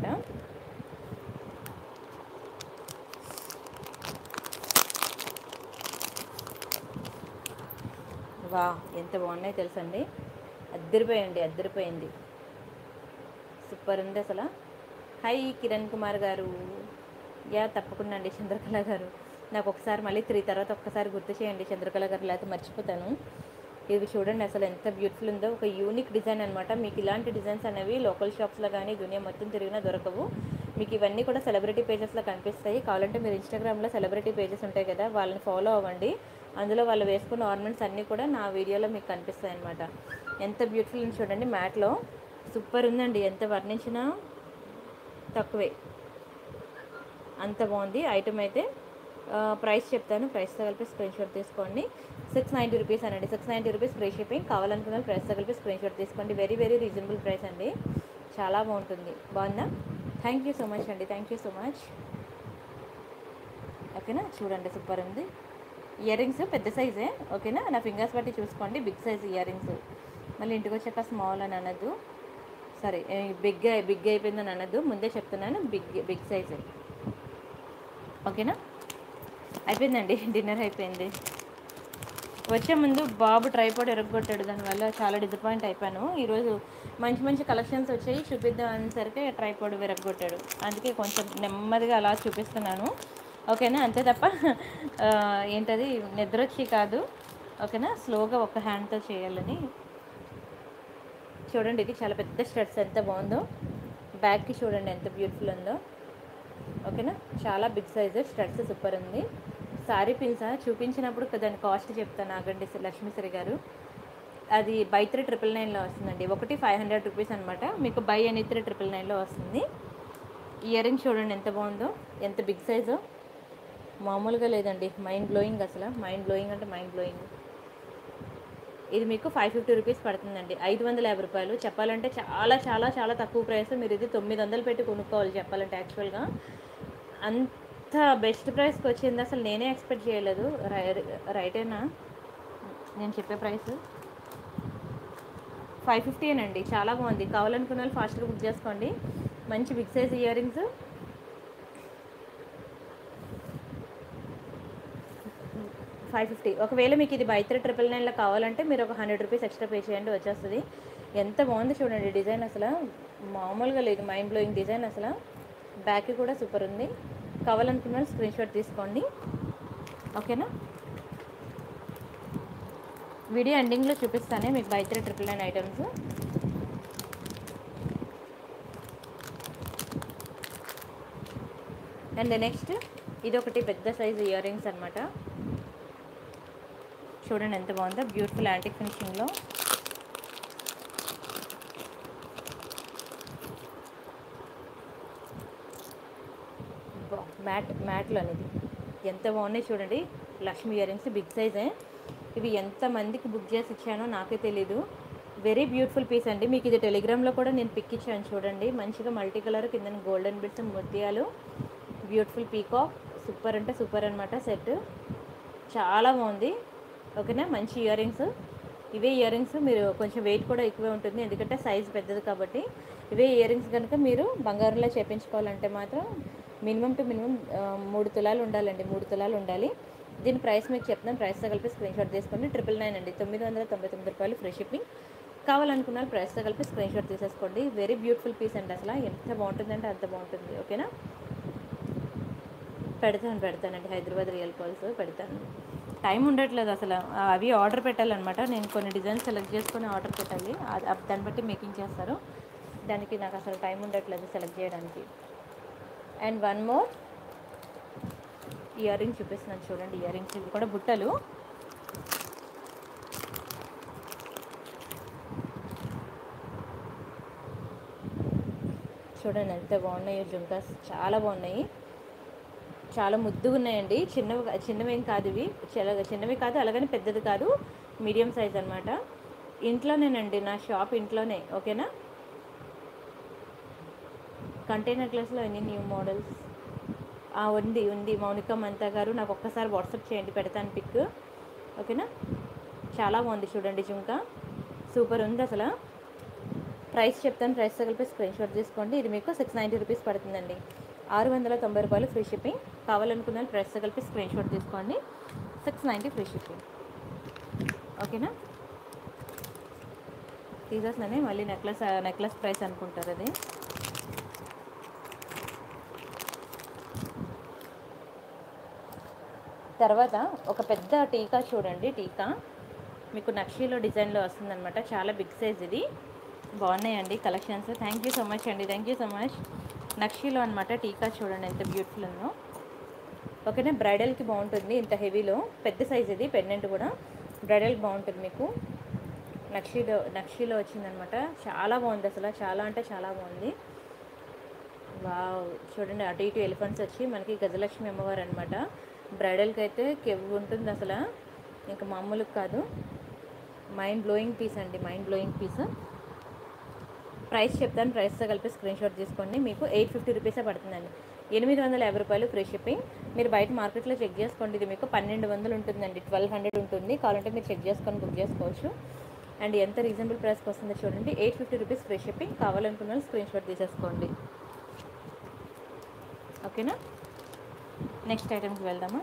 వా ఎంత బాగున్నాయి తెలుసండి అద్దరిపోయండి అద్దరిపోయింది సూపర్ ఉంది అసలు హాయ్ కిరణ్ కుమార్ గారు యా తప్పకుండా అండి చంద్రకళ గారు నాకు ఒకసారి మళ్ళీ త్రీ తర్వాత ఒక్కసారి గుర్తు చేయండి చంద్రకళ గారు లేకపోతే మర్చిపోతాను ఇది చూడండి అసలు ఎంత బ్యూటిఫుల్ ఉందో ఒక యూనిక్ డిజైన్ అనమాట మీకు ఇలాంటి డిజైన్స్ అనేవి లోకల్ షాప్స్లో కానీ దునియా మొత్తం తిరిగినా దొరకవు మీకు ఇవన్నీ కూడా సెలబ్రిటీ పేజెస్లో కనిపిస్తాయి కావాలంటే మీరు ఇన్స్టాగ్రామ్లో సెలబ్రిటీ పేజెస్ ఉంటాయి కదా వాళ్ళని ఫాలో అవ్వండి అందులో వాళ్ళు వేసుకున్న ఆర్నమెంట్స్ అన్నీ కూడా నా వీడియోలో మీకు కనిపిస్తాయి అనమాట ఎంత బ్యూటిఫుల్ ఉంది చూడండి మ్యాట్లో సూపర్ ఉందండి ఎంత వర్ణించినా తక్కువే అంత బాగుంది ఐటమ్ అయితే ఆ, ప్రైస్ చెప్తాను ప్రైస్తో కలిపి స్క్రీన్ షాట్ తీసుకోండి సిక్స్ నైంటీ రూపీస్ అనండి six ninety rupees free shipping కావాలనుకున్న ప్రైస్తో కలిపి స్క్రీన్ షాట్ తీసుకోండి వెరీ వెరీ రీజనబుల్ ప్రైస్ అండి చాలా బాగుంటుంది బాగుందా థ్యాంక్ యూ సో మచ్ అండి థ్యాంక్ యూ సో మచ్ ఓకేనా చూడండి సూపర్ ఉంది ఇయర్ రింగ్స్ పెద్ద సైజే ఓకేనా నా ఫింగర్స్ బట్టి చూసుకోండి బిగ్ సైజ్ ఇయర్ రింగ్స్ మళ్ళీ ఇంటికి వచ్చాక స్మాల్ అని అనద్దు సరే బిగ్ బిగ్ అయిపోయిందని అనద్దు ముందే చెప్తున్నాను బిగ్ బిగ్ సైజే ఓకేనా అయిపోయిందండి డిన్నర్ అయిపోయింది వచ్చే ముందు బాబు ట్రైపాడ్ ఎరగొట్టాడు దానివల్ల చాలా డిసప్పాయింట్ అయిపోయాను ఈరోజు మంచి మంచి కలెక్షన్స్ వచ్చాయి చూపిద్దాం అనేసరికి ట్రైపాడ్ విరగొట్టాడు అందుకే కొంచెం నెమ్మదిగా అలా చూపిస్తున్నాను ఓకేనా అంతే తప్ప ఆ, ఏంటది నిద్ర వచ్చి కాదు ఓకేనా స్లోగా ఒక హ్యాండ్తో చేయాలని చూడండి ఇది చాలా పెద్ద స్టడ్స్ ఎంత బాగుందో బ్యాగ్కి చూడండి ఎంత బ్యూటిఫుల్ ఉందో ఓకేనా చాలా బిగ్ సైజ్ స్టడ్స్ సూపర్ ఉంది సారీ పిన్స్ చూపించినప్పుడు దాని కాస్ట్ చెప్తాను ఆగండి లక్ష్మీశ్వరి గారు అది బై త్రీ ట్రిపుల్ నైన్లో వస్తుందండి ఒకటి ఫైవ్ హండ్రెడ్ రూపీస్ అనమాట మీకు బై అని త్రీ ట్రిపుల్ నైన్లో వస్తుంది ఇయర్ రింగ్ చూడండి ఎంత బాగుందో ఎంత బిగ్ సైజు మామూలుగా లేదండి మైండ్ బ్లోయింగ్ అసలు మైండ్ బ్లోయింగ్ అంటే మైండ్ బ్లోయింగ్ ఇది మీకు ఫైవ్ ఫిఫ్టీ రూపీస్ పడుతుందండి ఐదు వందల యాభై రూపాయలు చెప్పాలంటే చాలా చాలా చాలా తక్కువ ప్రైస్ మీరు ఇది తొమ్మిది వందలు పెట్టి కొనుక్కోవాలి చెప్పాలంటే యాక్చువల్గా అంత బెస్ట్ ప్రైస్కి వచ్చింది అసలు నేనే ఎక్స్పెక్ట్ చేయలేదు రై- రైటేనా నేను చెప్పే ప్రైస్ ఫైవ్ ఫిఫ్టీనండి చాలా బాగుంది కావాలనుకున్న వాళ్ళు ఫాస్ట్గా బుక్ చేసుకోండి మంచి big size earrings five fifty ఒకవేళ మీకు ఇది బై త్రీ ట్రిపుల్ నైన్లో కావాలంటే మీరు ఒక హండ్రెడ్ రూపీస్ ఎక్స్ట్రా పే చేయండి వచ్చేస్తుంది ఎంత బాగుంది చూడండి డిజైన్ అసలు మామూలుగా లేదు మైండ్ బ్లోయింగ్ డిజైన్ అసలు బ్యాక్ కూడా సూపర్ ఉంది కావాలనుకున్న స్క్రీన్ షాట్ తీసుకోండి ఓకేనా వీడియో ఎండింగ్లో చూపిస్తానే మీకు buy three triple nine items and next ఇది ఒకటి పెద్ద సైజు ఇయర్ రింగ్స్ అనమాట చూడండి ఎంత బాగుందో బ్యూటిఫుల్ యాంటిక్ ఫినిషింగ్లో మ్యాట్ మ్యాట్లో అనేది ఎంత బాగున్నాయి చూడండి లక్ష్మి ఇయర్ రింగ్స్ బిగ్ సైజే ఇవి ఎంత మందికి బుక్ చేసి ఇచ్చానో నాకే తెలీదు వెరీ బ్యూటిఫుల్ పీస్ అండి మీకు ఇది టెలిగ్రామ్లో కూడా నేను పిక్ ఇచ్చాను చూడండి మంచిగా మల్టీ కలర్ కింద గోల్డెన్ బిట్స్ ముత్యాలు బ్యూటిఫుల్ పీకాక్ సూపర్ అంటే సూపర్ అనమాట సెట్ చాలా బాగుంది ఓకేనా మంచి ఇయర్ రింగ్స్ ఇవే ఇయర్ రింగ్స్ మీరు కొంచెం వెయిట్ కూడా ఎక్కువే ఉంటుంది ఎందుకంటే సైజ్ పెద్దది కాబట్టి ఇవే ఇయర్ రింగ్స్ కనుక మీరు బంగారంలో చేపించుకోవాలంటే మాత్రం మినిమం టు మినిమం మూడు తులాలు ఉండాలండి మూడు తులాలు ఉండాలి దీని ప్రైస్ మీకు చెప్తాను ప్రైస్తో కలిపి స్క్రీన్ షాట్ తీసుకోండి ట్రిపుల్ నైన్ అండి తొమ్మిది వందల తొంభై తొమ్మిది రూపాయలు ఫ్రీ షిప్పింగ్ కావాలనుకున్న వాళ్ళు ప్రైస్తో కలిపి స్క్రీన్ షాట్ తీసేసుకోండి వెరీ బ్యూటిఫుల్ పీస్ అండి అసలు ఎంత బాగుంటుందంటే అంత బాగుంటుంది ఓకేనా పెడతాను పెడతానండి హైదరాబాద్ రియల్ కాల్స్ పెడతాను టైం ఉండట్లేదు అసలు ఆ, అవి ఆర్డర్ పెట్టాలన్నమాట నేను కొన్ని డిజైన్స్ సెలెక్ట్ చేసుకొని ఆర్డర్ పెట్టాలి అది- అది దాన్ని బట్టి మేకింగ్ చేస్తారు దానికి నాకు అసలు టైం ఉండట్లేదు సెలెక్ట్ చేయడానికి and one more earring చూపిస్తున్నాను చూడండి ఇయర్ రింగ్స్ ఇవి కూడా బుట్టలు చూడండి ఎంత బాగున్నాయో జుంకాస్ చాలా బాగున్నాయి చాలా ముద్దుగా ఉన్నాయండి చిన్నవి చిన్నవేం కాదు ఇవి చాలా చిన్నవి కాదు అలాగని పెద్దది కాదు మీడియం సైజ్ అనమాట ఇంట్లోనేనండి నా షాప్ ఇంట్లోనే ఓకేనా కంటైనర్ క్లాస్లో ఎన్ని న్యూ మోడల్స్ ఉంది ఉంది మౌనిక మంతా గారు నాకు ఒక్కసారి వాట్సాప్ చేయండి పెడతాను పిక్ ఓకేనా చాలా బాగుంది చూడండి జుంక సూపర్ ఉంది అసలు ప్రైస్ చెప్తాను ప్రైస్తో కలిపి స్క్రీన్ షాట్ తీసుకోండి ఇది మీకు సిక్స్ నైంటీ రూపీస్ పడుతుందండి ఆరు వందల తొంభై రూపాయలు ఫ్రీ షిప్పింగ్ కావాలనుకున్న వాళ్ళు ప్రైస్తో కలిపి స్క్రీన్ షాట్ తీసుకోండి సిక్స్ నైంటీ ఫ్రీ షిప్పింగ్ ఓకేనా తీసేసినానే మళ్ళీ నెక్లెస్ నెక్లెస్ ప్రైస్ అనుకుంటారు అది తర్వాత ఒక పెద్ద టీకా చూడండి టీకా మీకు నక్షీలో డిజైన్లో వస్తుందన్నమాట చాలా బిగ్ సైజ్ ఇది బాగున్నాయండి collections thank you so much అండి థ్యాంక్ యూ సో మచ్ నక్షీలో అనమాట టీకా చూడండి ఎంత బ్యూటిఫుల్ ఉందో ఓకేనా బ్రైడల్కి బాగుంటుంది ఇంత హెవీలో పెద్ద సైజ్ ఇది పెండెంట్ కూడా బ్రైడల్కి బాగుంటుంది మీకు నక్షీలో నక్షీలో వచ్చిందనమాట చాలా బాగుంది అసలు చాలా అంటే చాలా బాగుంది వావ్ చూడండి అటు ఇటు ఎలిఫెంట్స్ వచ్చి మనకి గజలక్ష్మి అమ్మవారు అనమాట బ్రైడల్కి అయితే కెవ్వు ఉంటుంది అసలు ఇంకా మామూలుగా కాదు మైండ్ బ్లోయింగ్ పీస్ అండి మైండ్ బ్లోయింగ్ పీస్ ప్రైస్ చెప్తాను ప్రైస్తో కలిపి స్క్రీన్ షాట్ తీసుకోండి మీకు ఎయిట్ ఫిఫ్టీ రూపీసే పడుతుందండి ఎనిమిది వందల యాభై రూపాయలు ఫ్రీ షిప్పింగ్ మీరు బయట మార్కెట్లో చెక్ చేసుకోండి ఇది మీకు పన్నెండు వందలు ఉంటుందండి ట్వెల్వ్ హండ్రెడ్ ఉంటుంది కావాలంటే మీరు చెక్ చేసుకొని బుక్ చేసుకోవచ్చు అండ్ ఎంత రీజనబుల్ ప్రైస్కి వస్తుందో చూడండి eight fifty rupees free shipping కావాలనుకున్న వాళ్ళు స్క్రీన్ షాట్ తీసేసుకోండి ఓకేనా నెక్స్ట్ ఐటమ్కి వెళ్దామా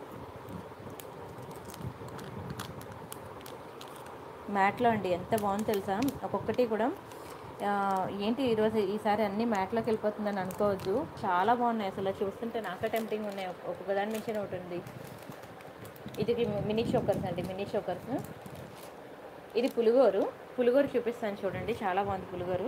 మ్యాట్లో అండి ఎంత బాగుంది తెలుసా ఒక్కొక్కటి కూడా ఆ, ఏంటి ఈరోజు ఈసారి అన్ని మ్యాట్లోకి వెళ్ళిపోతుందని అనుకోవద్దు చాలా బాగున్నాయి అసలు చూస్తుంటే నాకే టెంప్టింగ్ ఉన్నాయి ఒక్- ఒక్కొక్క దాని నుంచి ఒకటి ఉంది ఇది మినీ చోకర్స్ అండి మినీ చోకర్స్ ఇది పులిగోరు పులిగోరు చూపిస్తాను చూడండి చాలా బాగుంది పులిగోరు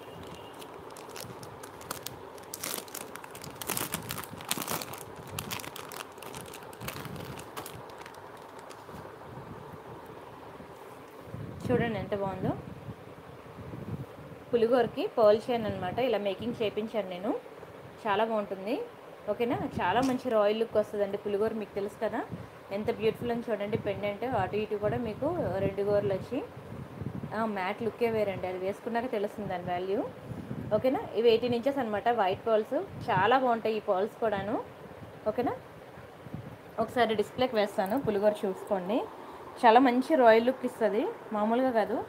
చూడండి ఎంత బాగుందో పులిగోరకి పర్ల్ చైన్ అనమాట ఇలా మేకింగ్ చేయించాను నేను చాలా బాగుంటుంది ఓకేనా చాలా మంచి రాయల్ లుక్ వస్తుందండి పులిగోర మీకు తెలుసు కదా ఎంత బ్యూటిఫుల్ అని చూడండి పెండెంట్ అటు ఇటు కూడా మీకు రెండు గోర్లు వచ్చి మ్యాట్ లుక్కే వేరండి అది వేసుకున్నాక తెలుస్తుంది దాని వాల్యూ ఓకేనా ఇవి ఎయిటీన్ ఇంచెస్ అనమాట వైట్ పర్ల్స్ చాలా బాగుంటాయి ఈ పర్ల్స్ కూడాను ఓకేనా ఒకసారి డిస్ప్లేకి వేస్తాను పులిగోర చూసుకోండి చాలా మంచి రాయల్ లుక్ ఇస్తుంది మామూలుగా కాదు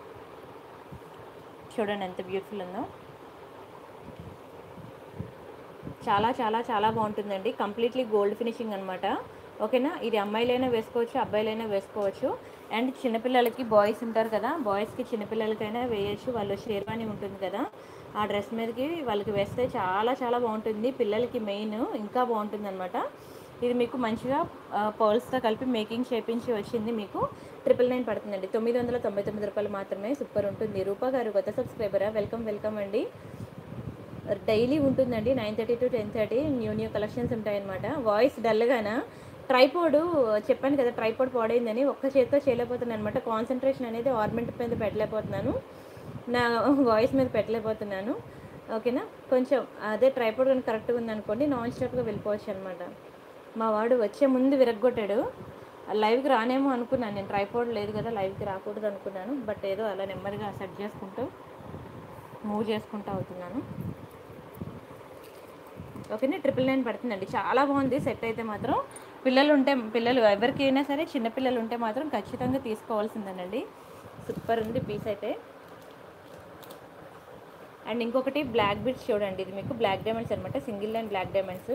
చూడండి ఎంత బ్యూటిఫుల్ ఉందో చాలా చాలా చాలా బాగుంటుందండి కంప్లీట్లీ గోల్డ్ ఫినిషింగ్ అనమాట ఓకేనా ఇది అమ్మాయిలైనా వేసుకోవచ్చు అబ్బాయిలైనా వేసుకోవచ్చు అండ్ చిన్నపిల్లలకి బాయ్స్ ఉంటారు కదా బాయ్స్కి చిన్నపిల్లలకైనా వేయచ్చు వాళ్ళు షేర్వాణి ఉంటుంది కదా ఆ డ్రెస్ మీదకి వాళ్ళకి వేస్తే చాలా చాలా బాగుంటుంది పిల్లలకి మెయిన్ ఇంకా బాగుంటుంది అనమాట ఇది మీకు మంచిగా పర్ల్స్తో కలిపి మేకింగ్ చేపించి వచ్చింది మీకు ట్రిపుల్ నైన్ పడుతుందండి తొమ్మిది వందల తొంభై తొమ్మిది రూపాయలు మాత్రమే సూపర్ ఉంటుంది రూపా గారు కొత్త సబ్స్క్రైబరా వెల్కమ్ వెల్కమ్ అండి డైలీ ఉంటుందండి nine thirty to ten thirty new new collections ఉంటాయన్నమాట వాయిస్ డల్గానా ట్రైపోడ్ చెప్పాను కదా ట్రైపోడ్ పాడైందని ఒక్క చేతితో చేయలేకపోతున్నాను అనమాట కాన్సన్ట్రేషన్ అనేది ఆర్మెంట్ మీద పెట్టలేకపోతున్నాను నా వాయిస్ మీద పెట్టలేకపోతున్నాను ఓకేనా కొంచెం అదే ట్రైపోడ్ కానీ కరెక్ట్గా ఉందనుకోండి నాన్ స్టాప్గా వెళ్ళిపోవచ్చు అనమాట మా వాడు వచ్చే ముందు విరగ్గొట్టాడు లైవ్కి రానేమో అనుకున్నాను నేను ట్రైపోడ్ లేదు కదా లైవ్కి రాకూడదు అనుకున్నాను బట్ ఏదో అలా నెమ్మదిగా సెట్ చేసుకుంటూ మూవ్ చేసుకుంటూ అవుతున్నాను ఓకేనా ట్రిపుల్ నైన్ పడుతుందండి చాలా బాగుంది సెట్ అయితే మాత్రం పిల్లలు ఉంటే పిల్లలు ఎవరికైనా సరే చిన్న పిల్లలు ఉంటే మాత్రం ఖచ్చితంగా తీసుకోవాల్సిందేనండి సూపర్ ఉంది పీస్ అయితే అండ్ ఇంకొకటి బ్లాక్ బిట్స్ చూడండి ఇది మీకు బ్లాక్ డైమండ్స్ అనమాట సింగిల్ లైన్ బ్లాక్ డైమండ్స్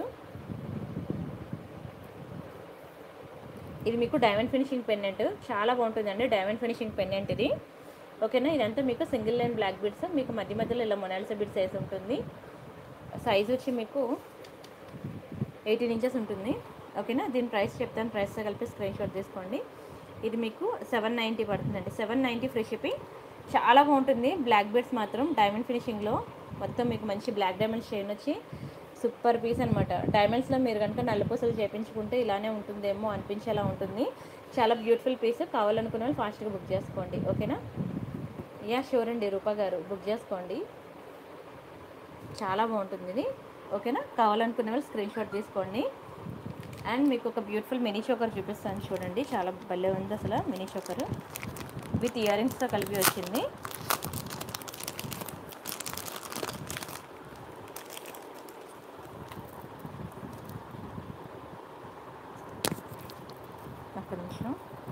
ఇది మీకు డైమండ్ ఫినిషింగ్ పెన్నెంట్ చాలా బాగుంటుందండి డైమండ్ ఫినిషింగ్ పెన్నెంట్ ఇది ఓకేనా ఇదంతా మీకు సింగిల్ లైన్ బ్లాక్ బిట్స్ మీకు మధ్య మధ్యలో ఇలా మొనాలిసా బిట్స్ వేసి ఉంటుంది సైజ్ వచ్చి మీకు ఎయిటీన్ ఇంచెస్ ఉంటుంది ఓకేనా దీని ప్రైస్ చెప్తాను ప్రైస్తో కలిపి స్క్రీన్ షాట్ తీసుకోండి ఇది మీకు సెవెన్ నైంటీ పడుతుందండి సెవెన్ నైంటీ ఫ్రీ షిప్పింగ్ చాలా బాగుంటుంది బ్లాక్ బెడ్స్ మాత్రం డైమండ్ ఫినిషింగ్లో మొత్తం మీకు మంచి బ్లాక్ డైమండ్స్ చైన్ వచ్చి సూపర్ పీస్ అనమాట డైమండ్స్లో మీరు కనుక నల్లపూసలు చేపించుకుంటే ఇలానే ఉంటుందేమో అనిపించేలా ఉంటుంది చాలా బ్యూటిఫుల్ పీస్ కావాలనుకున్న వాళ్ళు ఫాస్ట్గా బుక్ చేసుకోండి ఓకేనా యా షూర్ అండి రూపా గారు బుక్ చేసుకోండి చాలా బాగుంటుంది ఇది ఓకేనా కావాలనుకునే వాళ్ళు స్క్రీన్ షాట్ తీసుకోండి అండ్ మీకు ఒక బ్యూటిఫుల్ మినీ చోకర్ చూపిస్తాను చూడండి చాలా భలే ఉంది అసలు మినీ చోకర్ విత్ ఇయర్ రింగ్స్తో కలిపి వచ్చింది ఒక్క నిమిషం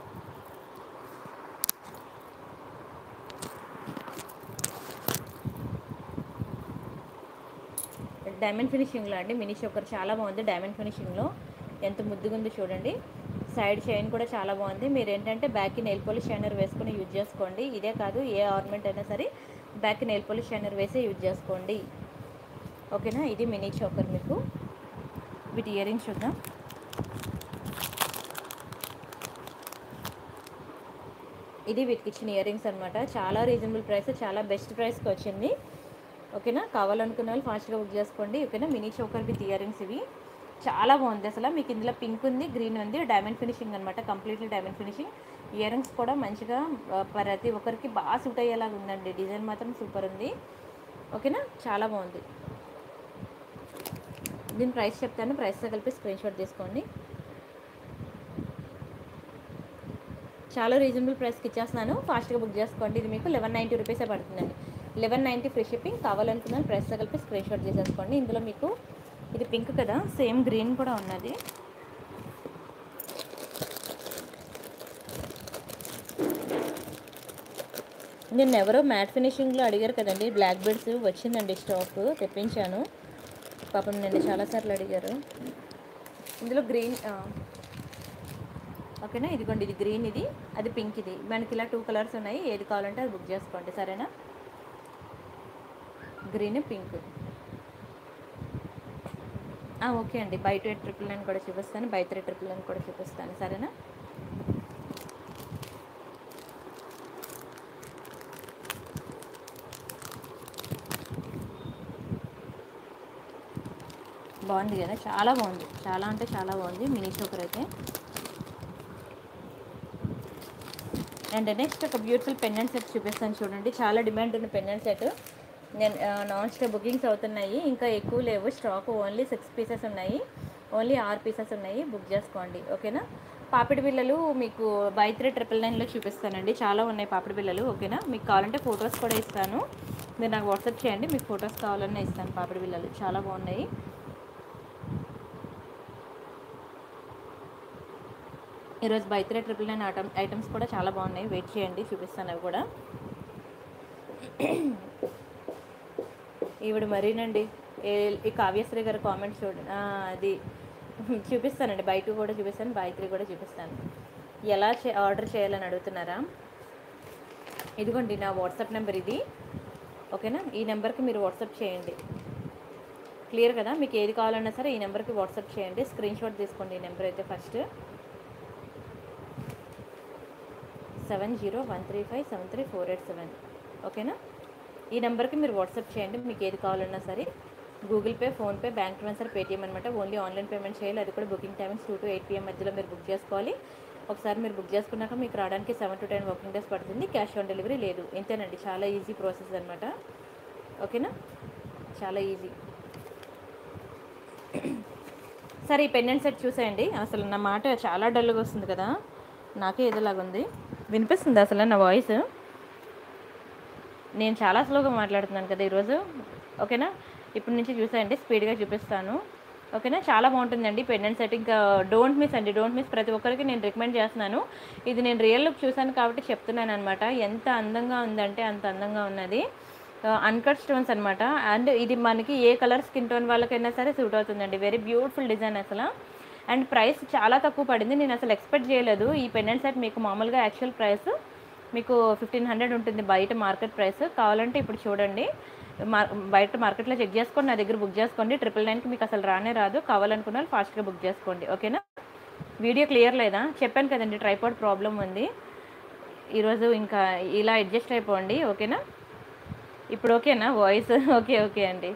డైమండ్ ఫినిషింగ్లో అండి మినీ చోకర్ చాలా బాగుంది డైమండ్ ఫినిషింగ్లో ఎంత ముద్దుగా ఉందో చూడండి సైడ్ చైన్ కూడా చాలా బాగుంది మీరు ఏంటంటే బ్యాక్కి నెయిల్ పాలిష్ షైనర్ వేసుకొని యూజ్ చేసుకోండి ఇదే కాదు ఏ ఆర్నమెంట్ అయినా సరే బ్యాక్కి నెయిల్ పాలిష్ షైనర్ వేసి యూజ్ చేసుకోండి ఓకేనా ఇది మినీ చోకర్ మీకు వీటి ఇయర్ రింగ్స్ చూద్దాం ఇది వీటికి ఇచ్చిన ఇయర్ రింగ్స్ అనమాట చాలా రీజనబుల్ ప్రైస్ చాలా బెస్ట్ ప్రైస్కి వచ్చింది ఓకేనా కావాలనుకున్న వాళ్ళు ఫాస్ట్గా బుక్ చేసుకోండి ఓకేనా mini choker with earrings ఇవి చాలా బాగుంది అసలు మీకు ఇందులో పింక్ ఉంది గ్రీన్ ఉంది డైమండ్ ఫినిషింగ్ అనమాట completely diamond finishing earrings కూడా మంచిగా ఆ, ప్రతి ఒక్కరికి బాగా సూట్ అయ్యేలాగా ఉందండి డిజైన్ మాత్రం సూపర్ ఉంది ఓకేనా చాలా బాగుంది దీని ప్రైస్ చెప్తాను ప్రైస్తో కలిపి స్క్రీన్ షాట్ తీసుకోండి చాలా రీజనబుల్ ప్రైస్కి ఇచ్చేస్తున్నాను ఫాస్ట్గా బుక్ చేసుకోండి ఇది మీకు లెవెన్ నైంటీ రూపీసే పడుతుందండి లెవెన్ నైంటీ ఫ్రీ షిప్పింగ్ కావాలనుకున్నాను ప్రైస్తో కలిపి స్క్రీన్ షాట్ తీసేసుకోండి ఇందులో మీకు ఇది పింక్ కదా సేమ్ గ్రీన్ కూడా ఉన్నది నిన్న ఎవరో మ్యాట్ ఫినిషింగ్లో అడిగారు కదండి బ్లాక్ బెడ్స్ వచ్చిందండి స్టాక్ తెప్పించాను పాపం నిన్న చాలాసార్లు అడిగారు ఇందులో గ్రీన్ ఆ, ఓకేనా ఇదిగోండి ఇది గ్రీన్ ఇది అది పింక్ ఇది మనకి ఇలా టూ కలర్స్ ఉన్నాయి ఏది కావాలంటే అది బుక్ చేసుకోండి సరేనా గ్రీన్ పింక్ ఆ, ఓకే అండి buy two eight triple nine కూడా చూపిస్తాను బై త్రీ ట్రిపుల్ నైన్ కూడా చూపిస్తాను సరేనా బాగుంది కదా చాలా బాగుంది చాలా అంటే చాలా బాగుంది మినీ చోకర్ అయితే అండ్ నెక్స్ట్ ఒక బ్యూటిఫుల్ పెండెంట్ సెట్ చూపిస్తాను చూడండి చాలా డిమాండ్ ఉన్న పెండెంట్ సెట్ నేను నాన్ స్టాప్ బుకింగ్స్ అవుతున్నాయి ఇంకా ఎక్కువ లేవు స్టాక్ ఓన్లీ సిక్స్ పీసెస్ ఉన్నాయి ఓన్లీ ఆరు పీసెస్ ఉన్నాయి బుక్ చేసుకోండి ఓకేనా పాపిడి బిళ్ళలు మీకు బై త్రీ ట్రిపుల్ నైన్లో చూపిస్తానండి చాలా ఉన్నాయి పాపిడి బిళ్ళలు ఓకేనా మీకు కావాలంటే ఫొటోస్ కూడా ఇస్తాను మీరు నాకు వాట్సాప్ చేయండి మీకు ఫొటోస్ కావాలన్నా ఇస్తాను పాపిడి బిళ్ళలు చాలా బాగున్నాయి ఈరోజు buy three triple nine item items కూడా చాలా బాగున్నాయి వెయిట్ చేయండి చూపిస్తాను అవి కూడా ఈవిడ మరీనండి ఏ- ఈ కావ్యశ్రీ గారి కామెంట్స్ చూడండి ఆ, అది చూపిస్తానండి బయట కూడా చూపిస్తాను బయట కూడా చూపిస్తాను ఎలా చే ఆర్డర్ చేయాలని అడుగుతున్నారా ఇదిగోండి నా వాట్సాప్ నెంబర్ ఇది ఓకేనా ఈ నెంబర్కి మీరు వాట్సాప్ చేయండి క్లియర్ కదా మీకు ఏది కావాలన్నా సరే ఈ నెంబర్కి వాట్సాప్ చేయండి స్క్రీన్ షాట్ తీసుకోండి ఈ నెంబర్ అయితే first seven zero one three five seven three four eight seven ఓకేనా ఈ నెంబర్కి మీరు వాట్సాప్ చేయండి మీకు ఏది కావాలన్నా సరే Google Pay PhonePe bank transfer Paytm అనమాట ఓన్లీ ఆన్లైన్ పేమెంట్ చేయాలి అది కూడా booking timings two to eight PM మధ్యలో మీరు బుక్ చేసుకోవాలి ఒకసారి మీరు బుక్ చేసుకున్నాక మీకు రావడానికి seven to ten working days పడుతుంది క్యాష్ ఆన్ డెలివరీ లేదు ఇంతేనండి చాలా ఈజీ ప్రాసెస్ అనమాట ఓకేనా చాలా ఈజీ సరే ఈ పెండెంట్ సెట్ చూసేయండి అసలు నా మాట చాలా డల్గా వస్తుంది కదా నాకే ఏదోలాగా ఉంది వినిపిస్తుంది అసలు నా వాయిస్ నేను చాలా స్లోగా మాట్లాడుతున్నాను కదా ఈరోజు ఓకేనా ఇప్పటి నుంచి చూసేయండి స్పీడ్గా చూపిస్తాను ఓకేనా చాలా బాగుంటుందండి పెండెంట్ సెట్ ఇంకా డోంట్ మిస్ అండి డోంట్ మిస్ ప్రతి ఒక్కరికి నేను రికమెండ్ చేస్తున్నాను ఇది నేను రియల్ లుక్ చూశాను కాబట్టి చెప్తున్నాను అనమాట ఎంత అందంగా ఉందంటే అంత అందంగా ఉన్నది అన్కట్ స్టోన్స్ అనమాట అండ్ ఇది మనకి ఏ కలర్ స్కిన్ టోన్ వాళ్ళకైనా సరే సూట్ అవుతుందండి వెరీ బ్యూటిఫుల్ డిజైన్ అసలు అండ్ ప్రైస్ చాలా తక్కువ పడింది నేను అసలు ఎక్స్పెక్ట్ చేయలేదు ఈ పెండెంట్ సెట్ మీకు మామూలుగా యాక్చువల్ ప్రైస్ మీకు ఫిఫ్టీన్ హండ్రెడ్ ఉంటుంది బయట మార్కెట్ ప్రైస్ కావాలంటే ఇప్పుడు చూడండి మార్ బయట మార్కెట్లో చెక్ చేసుకోండి నా దగ్గర బుక్ చేసుకోండి ట్రిపుల్ నైన్కి మీకు అసలు రానే రాదు కావాలనుకున్న వాళ్ళు ఫాస్ట్గా బుక్ చేసుకోండి ఓకేనా వీడియో క్లియర్ లేదా చెప్పాను కదండి ట్రైపాడ్ ప్రాబ్లం ఉంది ఈరోజు ఇంకా ఇలా అడ్జస్ట్ అయిపోండి ఓకేనా ఇప్పుడు ఓకేనా వాయిస్ ఓకే ఓకే అండి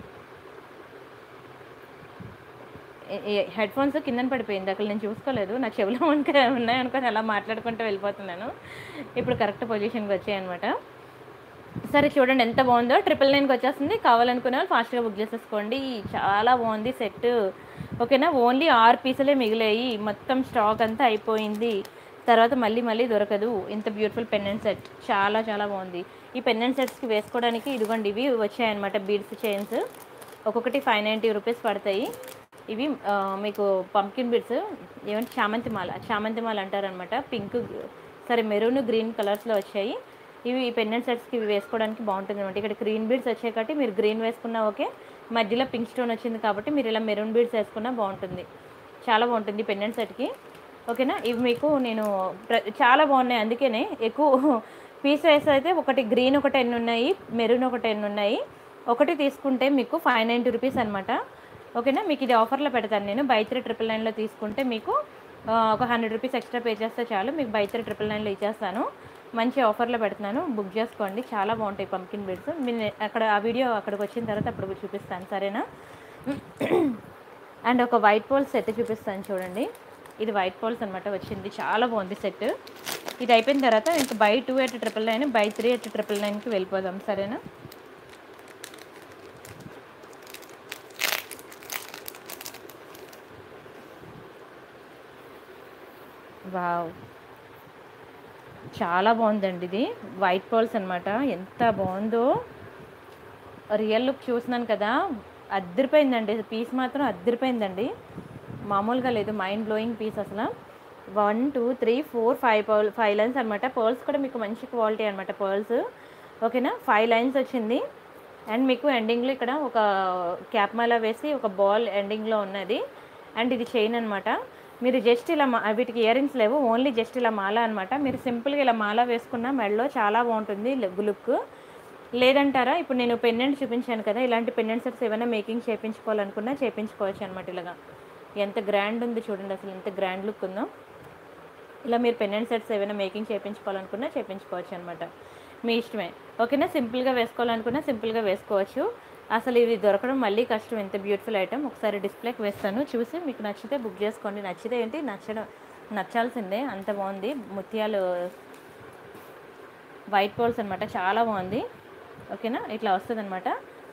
హెడ్ ఫోన్స్ కిందన పడిపోయింది అక్కడ నేను చూసుకోలేదు నా చెవిలో ఉంటే ఉన్నాయనుకొని అలా మాట్లాడుకుంటూ వెళ్ళిపోతున్నాను ఇప్పుడు కరెక్ట్ పొజిషన్కి వచ్చాయన్నమాట సరే చూడండి ఎంత బాగుందో ట్రిపుల్ నైన్కి వచ్చేస్తుంది కావాలనుకునే వాళ్ళు ఫాస్ట్గా బుక్ చేసేసుకోండి చాలా బాగుంది సెట్ ఓకేనా ఓన్లీ ఆరు పీసులే మిగిలాయి మొత్తం స్టాక్ అంతా అయిపోయింది తర్వాత మళ్ళీ మళ్ళీ దొరకదు ఇంత బ్యూటిఫుల్ పెండెంట్ సెట్ చాలా చాలా బాగుంది ఈ పెండెంట్ సెట్స్కి వేసుకోవడానికి ఇదిగోండి ఇవి వచ్చాయన్నమాట బీడ్స్ చైన్స్ ఒక్కొక్కటి ఫైవ్ నైంటీ రూపీస్ పడతాయి ఇవి ఆ, మీకు పంకిన్ బీడ్స్ ఏమంటే చామంతి మాల చామంతి మాల అంటారనమాట పింక్ సరే మెరూన్ గ్రీన్ కలర్స్లో వచ్చాయి ఇవి ఈ పెండెంట్ సెట్స్కి ఇవి వేసుకోవడానికి బాగుంటుంది అనమాట ఇక్కడ గ్రీన్ బీడ్స్ వచ్చాయి కాబట్టి మీరు గ్రీన్ వేసుకున్నా ఓకే మధ్యలో పింక్ స్టోన్ వచ్చింది కాబట్టి మీరు ఇలా మెరూన్ బీడ్స్ వేసుకున్నా బాగుంటుంది చాలా బాగుంటుంది పెండెంట్ సెట్కి ఓకేనా ఇవి మీకు నేను ప్ర- చాలా బాగున్నాయి అందుకనే ఎక్కువ పీస్ వైస్ అయితే ఒకటి గ్రీన్ ఒక టెన్ ఉన్నాయి మెరూన్ ఒక టెన్ ఉన్నాయి ఒకటి తీసుకుంటే మీకు ఫైవ్ నైంటీ రూపీస్ అనమాట ఓకేనా మీకు ఇది ఆఫర్లో పెడతాను నేను బై త్రీ ట్రిపుల్ నైన్లో తీసుకుంటే మీకు ఆ, ఒక హండ్రెడ్ రూపీస్ ఎక్స్ట్రా పే చేస్తే చాలు మీకు బై త్రీ ట్రిపుల్ నైన్లో ఇచ్చేస్తాను మంచి ఆఫర్లో పెడుతున్నాను బుక్ చేసుకోండి చాలా బాగుంటాయి పంకిన్ బీడ్స్ మీరు అక్కడ ఆ వీడియో అక్కడికి వచ్చిన తర్వాత అప్పుడు చూపిస్తాను సరేనా అండ్ ఒక వైట్ పోల్ సెట్ చూపిస్తాను చూడండి ఇది వైట్ పోల్స్ అనమాట వచ్చింది చాలా బాగుంది సెట్ ఇది అయిపోయిన తర్వాత ఇంకా buy two at triple nine buy three at triple నైన్కి వెళ్ళిపోదాం సరేనా వావ్ చాలా బాగుందండి ఇది వైట్ పోల్స్ అనమాట ఎంత బాగుందో రియల్ లుక్ చూసినాను కదా అద్దరిపోయిందండి పీస్ మాత్రం అద్దరిపోయిందండి మామూలుగా లేదు మైండ్ బ్లోయింగ్ పీస్ అసలు one two three four five pearl five lines అనమాట పర్ల్స్ కూడా మీకు మంచి క్వాలిటీ అనమాట పర్ల్స్ ఓకేనా ఫైవ్ లైన్స్ వచ్చింది అండ్ మీకు ఎండింగ్లో ఇక్కడ ఒక క్యాప్ మాల వేసి ఒక బాల్ ఎండింగ్లో ఉన్నది అండ్ ఇది చైన్ అనమాట మీరు జస్ట్ ఇలా మా- వీటికి ఇయర్ రింగ్స్ లేవు ఓన్లీ జస్ట్ ఇలా మాల అనమాట మీరు సింపుల్గా ఇలా మాల వేసుకున్న మెడలో చాలా బాగుంటుంది లుక్ లేదంటారా ఇప్పుడు నేను పెండెంట్ చూపించాను కదా ఇలాంటి పెండెంట్ సెట్స్ ఏమైనా మేకింగ్ చేయించుకోవాలనుకున్నా చేయించుకోవచ్చు అనమాట ఇలాగా ఎంత గ్రాండ్ ఉంది చూడండి అసలు ఎంత గ్రాండ్ లుక్ ఉందో ఇలా మీరు పెండెంట్ సెట్స్ ఏమైనా మేకింగ్ చేయించుకోవాలనుకున్నా చేయించుకోవచ్చు అనమాట మీ ఇష్టమే ఓకేనా సింపుల్గా వేసుకోవాలనుకున్నా సింపుల్గా వేసుకోవచ్చు అసలు ఇది దొరకడం మళ్ళీ కష్టం ఎంత బ్యూటిఫుల్ ఐటమ్ ఒకసారి డిస్ప్లేకి వేస్తాను చూసి మీకు నచ్చితే బుక్ చేసుకోండి నచ్చితే ఏంటి నచ్చడం నచ్చాల్సిందే అంత బాగుంది ముత్యాలు వైట్ పోల్స్ అనమాట చాలా బాగుంది ఓకేనా ఇట్లా వస్తుంది అనమాట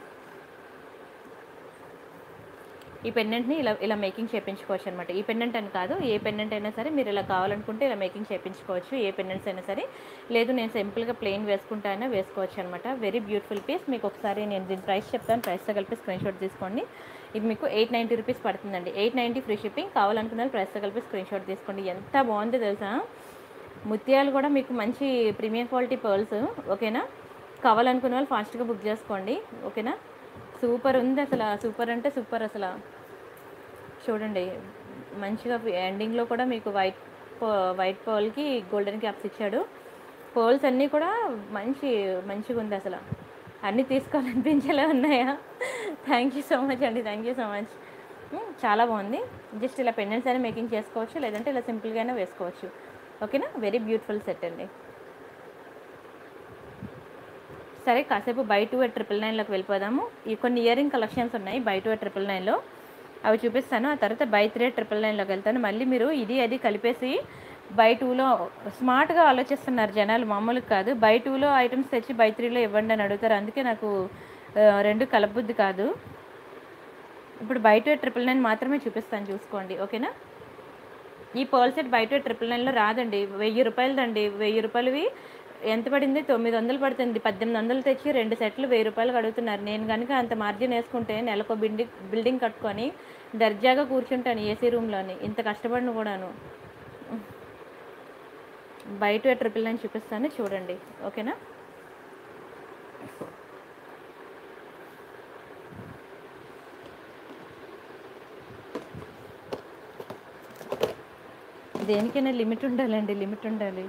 ఈ పెండెంట్ని ఇలా ఇలా మేకింగ్ చేయించుకోవచ్చు అనమాట ఈ పెండెంట్ అని కాదు ఏ పెండెంట్ అయినా సరే మీరు ఇలా కావాలనుకుంటే ఇలా మేకింగ్ చేయించుకోవచ్చు ఏ పెండెంట్స్ అయినా సరే లేదు నేను సింపుల్గా ప్లెయిన్ వేసుకుంటా అయినా వేసుకోవచ్చు అనమాట వెరీ బ్యూటిఫుల్ పీస్ మీకు ఒకసారి నేను దీని ప్రైస్ చెప్తాను ప్రైస్తో కలిపి స్క్రీన్ షాట్ తీసుకోండి ఇది మీకు ఎయిట్ నైంటీ రూపీస్ పడుతుందండి ఎయిట్ నైంటీ ఫ్రీ షిప్పింగ్ కావాలనుకున్న వాళ్ళు ప్రైస్తో కలిపి స్క్రీన్ షాట్ తీసుకోండి ఎంత బాగుందో తెలుసా ముత్యాలు కూడా మీకు మంచి ప్రీమియం క్వాలిటీ పర్ల్స్ ఓకేనా కావాలనుకున్న వాళ్ళు ఫాస్ట్గా బుక్ చేసుకోండి ఓకేనా సూపర్ ఉంది అసలు సూపర్ అంటే సూపర్ అసలు చూడండి మంచిగా ఎండింగ్లో కూడా మీకు వైట్ వైట్ పర్ల్కి గోల్డెన్ క్యాప్స్ ఇచ్చాడు పర్ల్స్ అన్నీ కూడా మంచి మంచిగా ఉంది అసలు అన్నీ తీసుకోవాలనిపించేలా ఉన్నాయా థ్యాంక్ యూ సో మచ్ అండి థ్యాంక్ యూ సో మచ్ చాలా బాగుంది జస్ట్ ఇలా పెండెంట్స్ అయినా మేకింగ్ చేసుకోవచ్చు లేదంటే ఇలా సింపుల్గానే వేసుకోవచ్చు ఓకేనా వెరీ బ్యూటిఫుల్ సెట్ అండి సరే కాసేపు బై టూ ఎట్ ట్రిపుల్ నైన్లోకి వెళ్ళిపోదాము ఈ కొన్ని ఇయరింగ్ కలెక్షన్స్ ఉన్నాయి బై టూ ఎట్ ట్రిపుల్ నైన్లో అవి చూపిస్తాను ఆ తర్వాత బై త్రీ ఎట్ ట్రిపుల్ నైన్లోకి వెళ్తాను మళ్ళీ మీరు ఇది అది కలిపేసి బై టూలో స్మార్ట్గా ఆలోచిస్తున్నారు జనాలు మామూలుగా కాదు బై టూలో ఐటమ్స్ తెచ్చి బై త్రీలో ఇవ్వండి అని అడుగుతారు అందుకే నాకు ఆ, రెండు కలబుద్ది కాదు ఇప్పుడు buy two at triple nine మాత్రమే చూపిస్తాను చూసుకోండి ఓకేనా ఈ పర్ల్ సెట్ బయట ట్రిపుల్ నైన్లో రాదండి వెయ్యి రూపాయలదండి వెయ్యి రూపాయలవి ఎంత పడింది తొమ్మిది వందలు పడుతుంది పద్దెనిమిది వందలు తెచ్చి రెండు సెట్లు వెయ్యి రూపాయలు అడుగుతున్నారు నేను కనుక అంత మార్జిన్ వేసుకుంటే నెలకు బిల్డింగ్ బిల్డింగ్ కట్టుకొని దర్జాగా కూర్చుంటాను ఏసీ రూమ్లోని ఇంత కష్టపడిన కూడాను బయట ట్రిపుల్ నైన్ చూపిస్తాను చూడండి ఓకేనా దేనికైనా లిమిట్ ఉండాలండి లిమిట్ ఉండాలి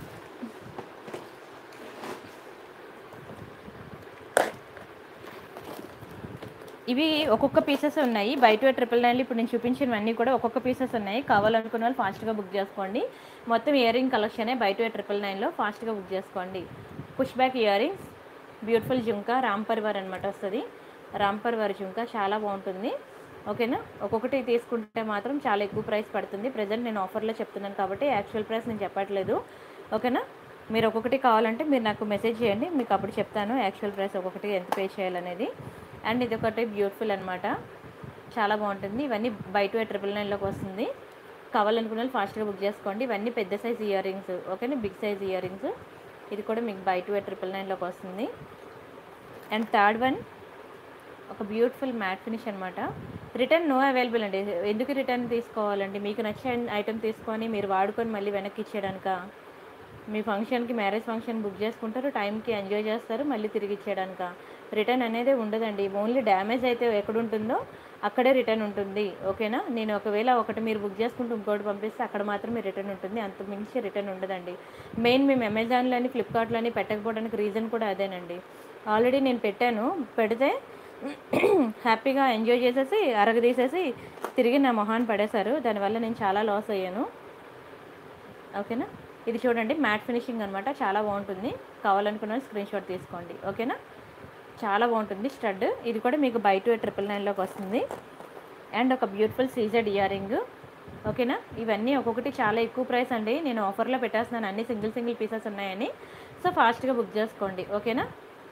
ఇవి ఒక్కొక్క పీసెస్ ఉన్నాయి బయట ట్రిపుల్ నైన్లు ఇప్పుడు నేను చూపించినవన్నీ కూడా ఒక్కొక్క పీసెస్ ఉన్నాయి కావాలనుకున్న వాళ్ళు ఫాస్ట్గా బుక్ చేసుకోండి మొత్తం ఇయర్ రింగ్ కలెక్షనే బయట ట్రిపుల్ నైన్లో ఫాస్ట్గా బుక్ చేసుకోండి push back earrings beautiful jhumka Ram Parivar అనమాట వస్తుంది రామ్ పరివార్ జుంకా చాలా బాగుంటుంది ఓకేనా ఒక్కొక్కటి తీసుకుంటే మాత్రం చాలా ఎక్కువ ప్రైస్ పడుతుంది ప్రజెంట్ నేను ఆఫర్లో చెప్తున్నాను కాబట్టి యాక్చువల్ ప్రైస్ నేను చెప్పట్లేదు ఓకేనా మీరు ఒక్కొక్కటి కావాలంటే మీరు నాకు మెసేజ్ చేయండి మీకు అప్పుడు చెప్తాను యాక్చువల్ ప్రైస్ ఒక్కొక్కటి ఎంత పే చేయాలనేది అండ్ ఇది ఒకటి బ్యూటిఫుల్ అనమాట చాలా బాగుంటుంది ఇవన్నీ బయట ట్రిపుల్ నైన్లోకి వస్తుంది కావాలనుకున్న వాళ్ళు ఫాస్ట్గా బుక్ చేసుకోండి ఇవన్నీ పెద్ద సైజ్ ఇయర్ రింగ్స్ ఓకేనా బిగ్ సైజ్ ఇయర్ రింగ్స్ ఇది కూడా మీకు బయట ట్రిపుల్ నైన్లోకి వస్తుంది అండ్ థర్డ్ వన్ ఒక బ్యూటిఫుల్ మ్యాట్ ఫినిష్ అనమాట రిటర్న్ నో అవైలబుల్ అండి ఎందుకు రిటర్న్ తీసుకోవాలండి మీకు నచ్చిన ఐటెం తీసుకొని మీరు వాడుకొని మళ్ళీ వెనక్కి ఇచ్చేయడానిక మీ ఫంక్షన్కి మ్యారేజ్ ఫంక్షన్ బుక్ చేసుకుంటారు టైంకి ఎంజాయ్ చేస్తారు మళ్ళీ తిరిగి ఇచ్చేయడానిక రిటర్న్ అనేది ఉండదండి ఓన్లీ డ్యామేజ్ అయితే ఎక్కడ ఉంటుందో అక్కడే రిటర్న్ ఉంటుంది ఓకేనా నేను ఒకవేళ ఒకటి మీరు బుక్ చేసుకుంటూ ఇంకోటి పంపిస్తే అక్కడ మాత్రమే రిటర్న్ ఉంటుంది అంత మించి రిటర్న్ ఉండదండి మెయిన్ మేము అమెజాన్లోని ఫ్లిప్కార్ట్లోని పెట్టకపోవడానికి రీజన్ కూడా అదేనండి ఆల్రెడీ నేను పెట్టాను పెడితే హ్యాపీగా ఎంజాయ్ చేసేసి అరగదీసేసి తిరిగి నా మొహాన్ని పడేశారు దానివల్ల నేను చాలా లాస్ అయ్యాను ఓకేనా ఇది చూడండి మ్యాట్ ఫినిషింగ్ అనమాట చాలా బాగుంటుంది కావాలనుకున్న స్క్రీన్ షాట్ తీసుకోండి ఓకేనా చాలా బాగుంటుంది స్టడ్ ఇది కూడా మీకు బయట ట్రిపుల్ నైన్లోకి వస్తుంది అండ్ ఒక బ్యూటిఫుల్ సీజెడ్ ఇయర్ రింగ్ ఓకేనా ఇవన్నీ ఒక్కొక్కటి చాలా ఎక్కువ ప్రైస్ అండి నేను ఆఫర్లో పెట్టేస్తున్నాను అన్ని సింగిల్ సింగిల్ పీసెస్ ఉన్నాయని సో ఫాస్ట్గా బుక్ చేసుకోండి ఓకేనా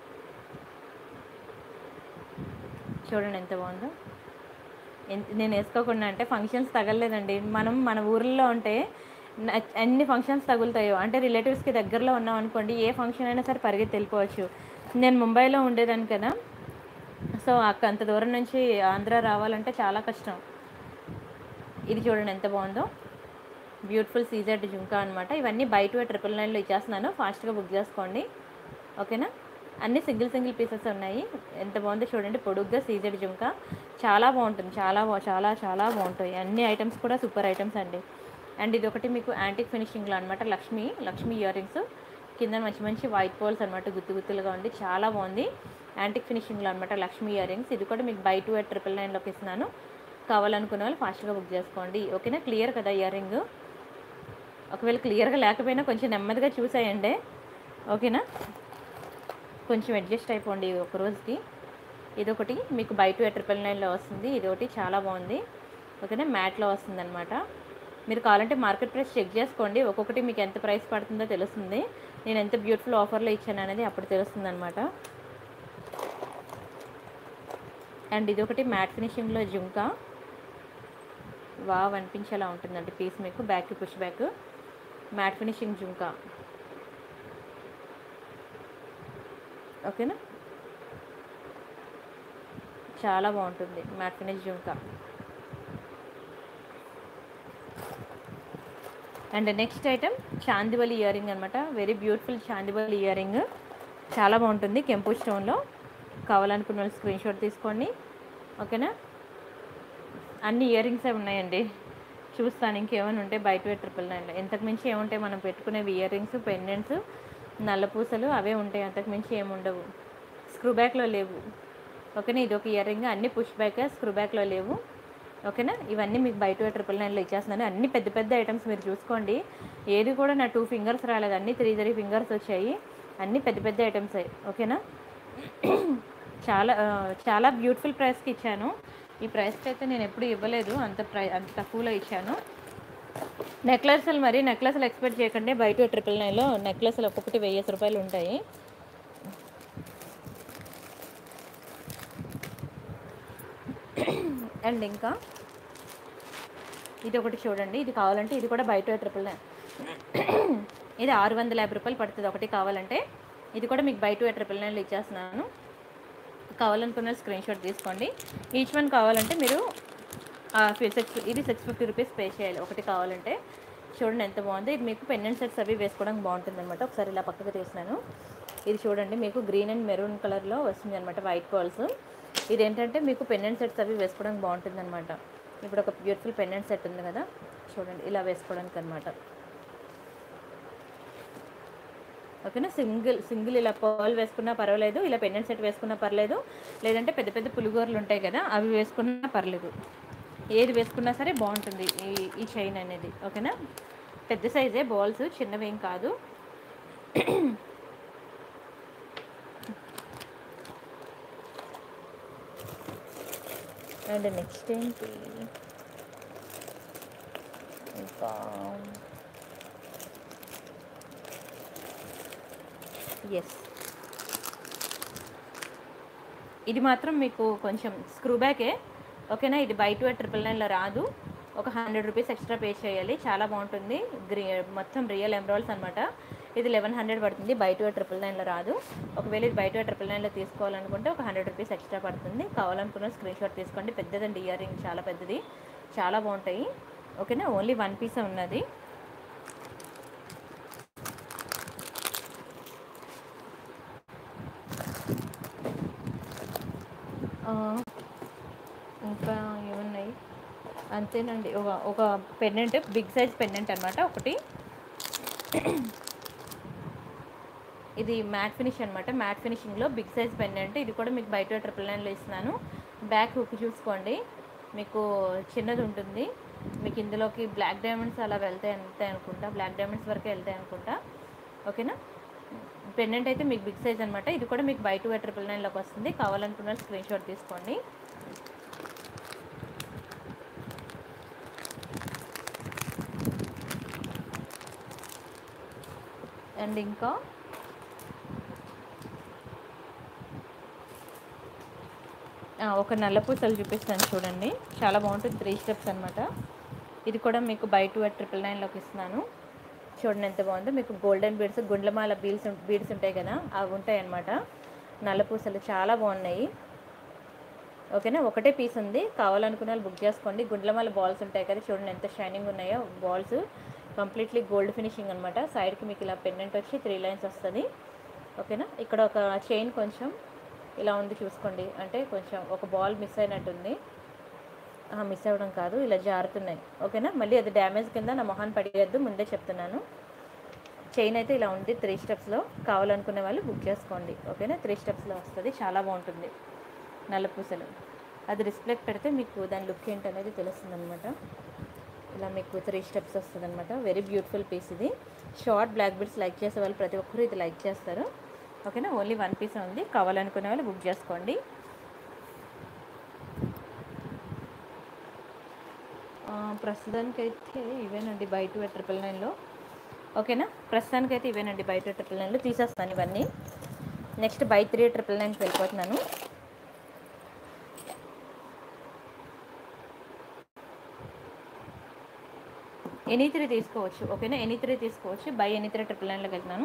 చూడండి ఎంత బాగుందో ఎంత- నేను వేసుకోకుండా అంటే ఫంక్షన్స్ తగలలేదండి మనం మన ఊర్లో ఉంటే న- అన్ని ఫంక్షన్స్ తగులుతాయో అంటే రిలేటివ్స్కి దగ్గరలో ఉన్నాం అనుకోండి ఏ ఫంక్షన్ అయినా సరే పరిగెత్తి వెళ్ళిపోవచ్చు నేను ముంబైలో ఉండేదాన్ని కదా సో అక్క అంత దూరం నుంచి ఆంధ్ర రావాలంటే చాలా కష్టం ఇది చూడండి ఎంత బాగుందో బ్యూటిఫుల్ సీజెడ్ జుంకా అనమాట ఇవన్నీ బయట ట్రిపుల్ నైన్లో ఇచ్చేస్తున్నాను ఫాస్ట్గా బుక్ చేసుకోండి ఓకేనా అన్ని సింగిల్ సింగిల్ పీసెస్ ఉన్నాయి ఎంత బాగుందో చూడండి పొడుగ్గా సీజెడ్ జుంకా చాలా బాగుంటుంది చాలా బా చాలా చాలా బాగుంటాయి అన్ని ఐటమ్స్ కూడా సూపర్ ఐటమ్స్ అండి అండ్ ఇది ఒకటి మీకు యాంటిక్ ఫినిషింగ్లో అనమాట లక్ష్మి లక్ష్మి ఇయర్ రింగ్స్ కింద మంచి మంచి వైట్ పోల్స్ అనమాట గుత్తు గుత్తులుగా ఉంది చాలా బాగుంది యాంటిక్ ఫినిషింగ్లో అనమాట లక్ష్మి ఇయర్ రింగ్స్ ఇది కూడా మీకు బై టూ ఎయిట్ ట్రిపుల్ నైన్లోకి ఇస్తున్నాను కావాలనుకున్న వాళ్ళు ఫాస్ట్గా బుక్ చేసుకోండి ఓకేనా క్లియర్ కదా ఇయర్ రింగ్ ఒకవేళ క్లియర్గా లేకపోయినా కొంచెం నెమ్మదిగా చూసేయండి ఓకేనా కొంచెం అడ్జస్ట్ అయిపోండి ఒక రోజుకి ఇదొకటి మీకు బయట ట్రిపుల్ నైన్లో వస్తుంది ఇది ఒకటి చాలా బాగుంది ఓకేనా మ్యాట్లో వస్తుంది అనమాట మీరు కావాలంటే మార్కెట్ ప్రైస్ చెక్ చేసుకోండి ఒక్కొక్కటి మీకు ఎంత ప్రైస్ పడుతుందో తెలుస్తుంది నేను ఎంత బ్యూటిఫుల్ ఆఫర్లో ఇచ్చాను అనేది అప్పుడు తెలుస్తుంది అనమాట అండ్ ఇది ఒకటి మ్యాట్ ఫినిషింగ్లో జుంకా వావ్ అనిపించేలా ఉంటుందండి పీస్ మీకు back push back matte finishing jhumka ఓకేనా చాలా బాగుంటుంది matte finish jhumka and next item chandbali earring అనమాట very beautiful chandbali earring చాలా బాగుంటుంది కెంపు స్టోన్లో కావాలనుకున్న వాళ్ళు స్క్రీన్ షాట్ తీసుకోండి ఓకేనా అన్ని ఇయర్ రింగ్సే ఉన్నాయండి చూస్తాను ఇంకేమైనా ఉంటే బయట వే ట్రిపుల్ నైన్లో ఇంతకు మించి ఏముంటాయి మనం పెట్టుకునేవి ఇయర్ రింగ్స్ పెండెంట్స్ నల్ల పూసలు అవే ఉంటాయి అంతకు మించి ఏముండవు స్క్రూ బ్యాక్లో లేవు ఓకేనా ఇది ఒక ఇయర్ రింగ్ అన్ని పుష్ బ్యాక్ స్క్రూ బ్యాక్లో లేవు ఓకేనా ఇవన్నీ మీకు బయట వే ట్రిపుల్ నైన్లో ఇచ్చేస్తున్నాను అన్ని పెద్ద పెద్ద ఐటమ్స్ మీరు చూసుకోండి ఏది కూడా నా టూ ఫింగర్స్ రాలేదు అన్ని త్రీ త్రీ ఫింగర్స్ వచ్చాయి అన్ని పెద్ద పెద్ద ఐటమ్స్ ఓకేనా చాలా ఆ, చాలా బ్యూటిఫుల్ ప్రైస్కి ఇచ్చాను ఈ ప్రైస్కి అయితే నేను ఎప్పుడు ఇవ్వలేదు అంత ప్రై అంత తక్కువలో ఇచ్చాను నెక్లెస్లు మరి నెక్లెస్లు ఎక్స్పెక్ట్ చేయకండి బయట ట్రిపుల్ నైన్లో నెక్లెస్లు ఒక్కొక్కటి వెయ్యి రూపాయలు ఉంటాయి అండ్ ఇంకా ఇది ఒకటి చూడండి ఇది కావాలంటే ఇది కూడా బయట ట్రిపుల్ నైన్ ఇది ఆరు వందల యాభై రూపాయలు పడుతుంది ఒకటి కావాలంటే ఇది కూడా మీకు బయట ట్రిపుల్ నైన్లో ఇచ్చేస్తున్నాను కావాలనుకున్న స్క్రీన్ షాట్ తీసుకోండి ఈచ్ వన్ కావాలంటే మీరు సిక్స్ ఇది సిక్స్ ఫిఫ్టీ రూపీస్ పే చేయాలి ఒకటి కావాలంటే చూడండి ఎంత బాగుంది ఇది మీకు పెండెంట్ సెట్స్ అవి వేసుకోవడానికి బాగుంటుంది అనమాట ఒకసారి ఇలా పక్కకు తీసినాను ఇది చూడండి మీకు గ్రీన్ అండ్ మెరూన్ కలర్లో వస్తుంది అనమాట వైట్ బాల్స్ ఇది ఏంటంటే మీకు పెండెంట్ సెట్స్ అవి వేసుకోవడానికి బాగుంటుంది అనమాట ఇప్పుడు ఒక బ్యూటిఫుల్ పెండెంట్ సెట్ ఉంది కదా చూడండి ఇలా వేసుకోవడానికి అనమాట ఓకేనా సింగిల్ సింగిల్ ఇలా పర్ల్ వేసుకున్నా పర్వాలేదు ఇలా పెండెంట్ సెట్ వేసుకున్నా పర్లేదు లేదంటే పెద్ద పెద్ద పులిగోరలు ఉంటాయి కదా అవి వేసుకున్నా పర్లేదు ఏది వేసుకున్నా సరే బాగుంటుంది ఈ ఈ చైన్ అనేది ఓకేనా పెద్ద సైజే బాల్స్ చిన్నవి ఏం కాదు అండ్ నెక్స్ట్ ఏంటి ఇంకా ఎస్ ఇది మాత్రం మీకు కొంచెం స్క్రూ బ్యాకే ఓకేనా ఇది బై టూ ట్రిపుల్ నైన్లో రాదు ఒక హండ్రెడ్ రూపీస్ ఎక్స్ట్రా పే చేయాలి చాలా బాగుంటుంది గ్రీ మొత్తం రియల్ ఎమరాల్స్ అనమాట ఇది లెవెన్ హండ్రెడ్ పడుతుంది బై టూ ట్రిపుల్ నైన్లో రాదు ఒకవేళ ఇది బై టూ ట్రిపుల్ నైన్లో తీసుకోవాలనుకుంటే ఒక హండ్రెడ్ రూపీస్ ఎక్స్ట్రా పడుతుంది కావాలనుకున్న స్క్రీన్ షాట్ తీసుకోండి పెద్దదండి ఇయర్ రింగ్ చాలా పెద్దది చాలా బాగుంటాయి ఓకేనా ఓన్లీ వన్ పీసే ఉన్నది ఆ, ఇంకా ఏమున్నాయి అంతేనండి ఒక ఒక పెండెంట్ బిగ్ సైజ్ పెండెంట్ అనమాట ఒకటి ఇది మ్యాట్ ఫినిష్ అనమాట మ్యాట్ ఫినిషింగ్లో బిగ్ సైజ్ పెండెంట్ ఇది కూడా మీకు బయట ట్రిపుల్ నైన్లో ఇస్తున్నాను బ్యాక్ హుక్ చూసుకోండి మీకు చిన్నది ఉంటుంది మీకు ఇందులోకి బ్లాక్ డైమండ్స్ అలా వెళ్తాయి వెళ్తాయి అనుకుంటా బ్లాక్ డైమండ్స్ వరకు వెళ్తాయి అనుకుంటా ఓకేనా పెండెంట్ అయితే మీకు బిగ్ సైజ్ అనమాట ఇది కూడా మీకు బై టూ ట్రిపుల్ నైన్లోకి వస్తుంది కావాలనుకున్న స్క్రీన్ షాట్ తీసుకోండి అండ్ ఇంకా ఆ, ఒక నల్ల పూసలు చూపిస్తాను చూడండి చాలా బాగుంటుంది త్రీ స్టెప్స్ అనమాట ఇది కూడా మీకు బై టూ ఎట్ ట్రిపుల్ నైన్లోకి ఇస్తున్నాను చూడండి ఎంత బాగుందో మీకు గోల్డెన్ బీడ్స్ గుండ్లమాల బీడ్స్ బీడ్స్ ఉంటాయి కదా అవి ఉంటాయి అనమాట నల్ల పూసలు చాలా బాగున్నాయి ఓకేనా ఒకటే పీస్ ఉంది కావాలనుకున్న వాళ్ళు బుక్ చేసుకోండి గుండ్లమాల బాల్స్ ఉంటాయి కదా చూడండి ఎంత షైనింగ్ ఉన్నాయో బాల్స్ కంప్లీట్లీ గోల్డ్ ఫినిషింగ్ అనమాట సైడ్కి మీకు ఇలా పెండెంట్ వచ్చి త్రీ లైన్స్ వస్తుంది ఓకేనా ఇక్కడ ఒక చైన్ కొంచెం ఇలా ఉంది చూసుకోండి అంటే కొంచెం ఒక బాల్ మిస్ అయినట్టుంది మిస్ అవ్వడం కాదు ఇలా జారుతున్నాయి ఓకేనా మళ్ళీ అది డ్యామేజ్ కింద నా మొహాన్ని పడేయద్దు ముందే చెప్తున్నాను చైన్ అయితే ఇలా ఉంది త్రీ స్టెప్స్లో కావాలనుకునే వాళ్ళు బుక్ చేసుకోండి ఓకేనా త్రీ స్టెప్స్లో వస్తుంది చాలా బాగుంటుంది నల్ల పూసలు అది డిస్ప్లేకి పెడితే మీకు దాని లుక్ ఏంటనేది తెలుస్తుంది అనమాట ఇలా మీకు త్రీ స్టెప్స్ వస్తుంది అనమాట వెరీ బ్యూటిఫుల్ పీస్ ఇది షార్ట్ బ్లాక్ బీడ్స్ లైక్ చేసే వాళ్ళు ప్రతి ఒక్కరు ఇది లైక్ చేస్తారు ఓకేనా ఓన్లీ వన్ పీస్ ఉంది కావాలనుకునే వాళ్ళు బుక్ చేసుకోండి ఆ, ప్రస్తుతానికైతే ఇవేనండి బయట ట్రిపుల్ నైన్లో ఓకేనా ప్రస్తుతానికైతే ఇవేనండి బయట ట్రిపుల్ నైన్లో తీసేస్తాను ఇవన్నీ నెక్స్ట్ బై త్రీ ట్రిపుల్ నైన్కి వెళ్ళిపోతున్నాను ఎనీ త్రీ తీసుకోవచ్చు ఓకేనా ఎనీ త్రీ తీసుకోవచ్చు బై ఎనీ త్రీ ట్రిపుల్ నైన్లోకి వెళ్తున్నాను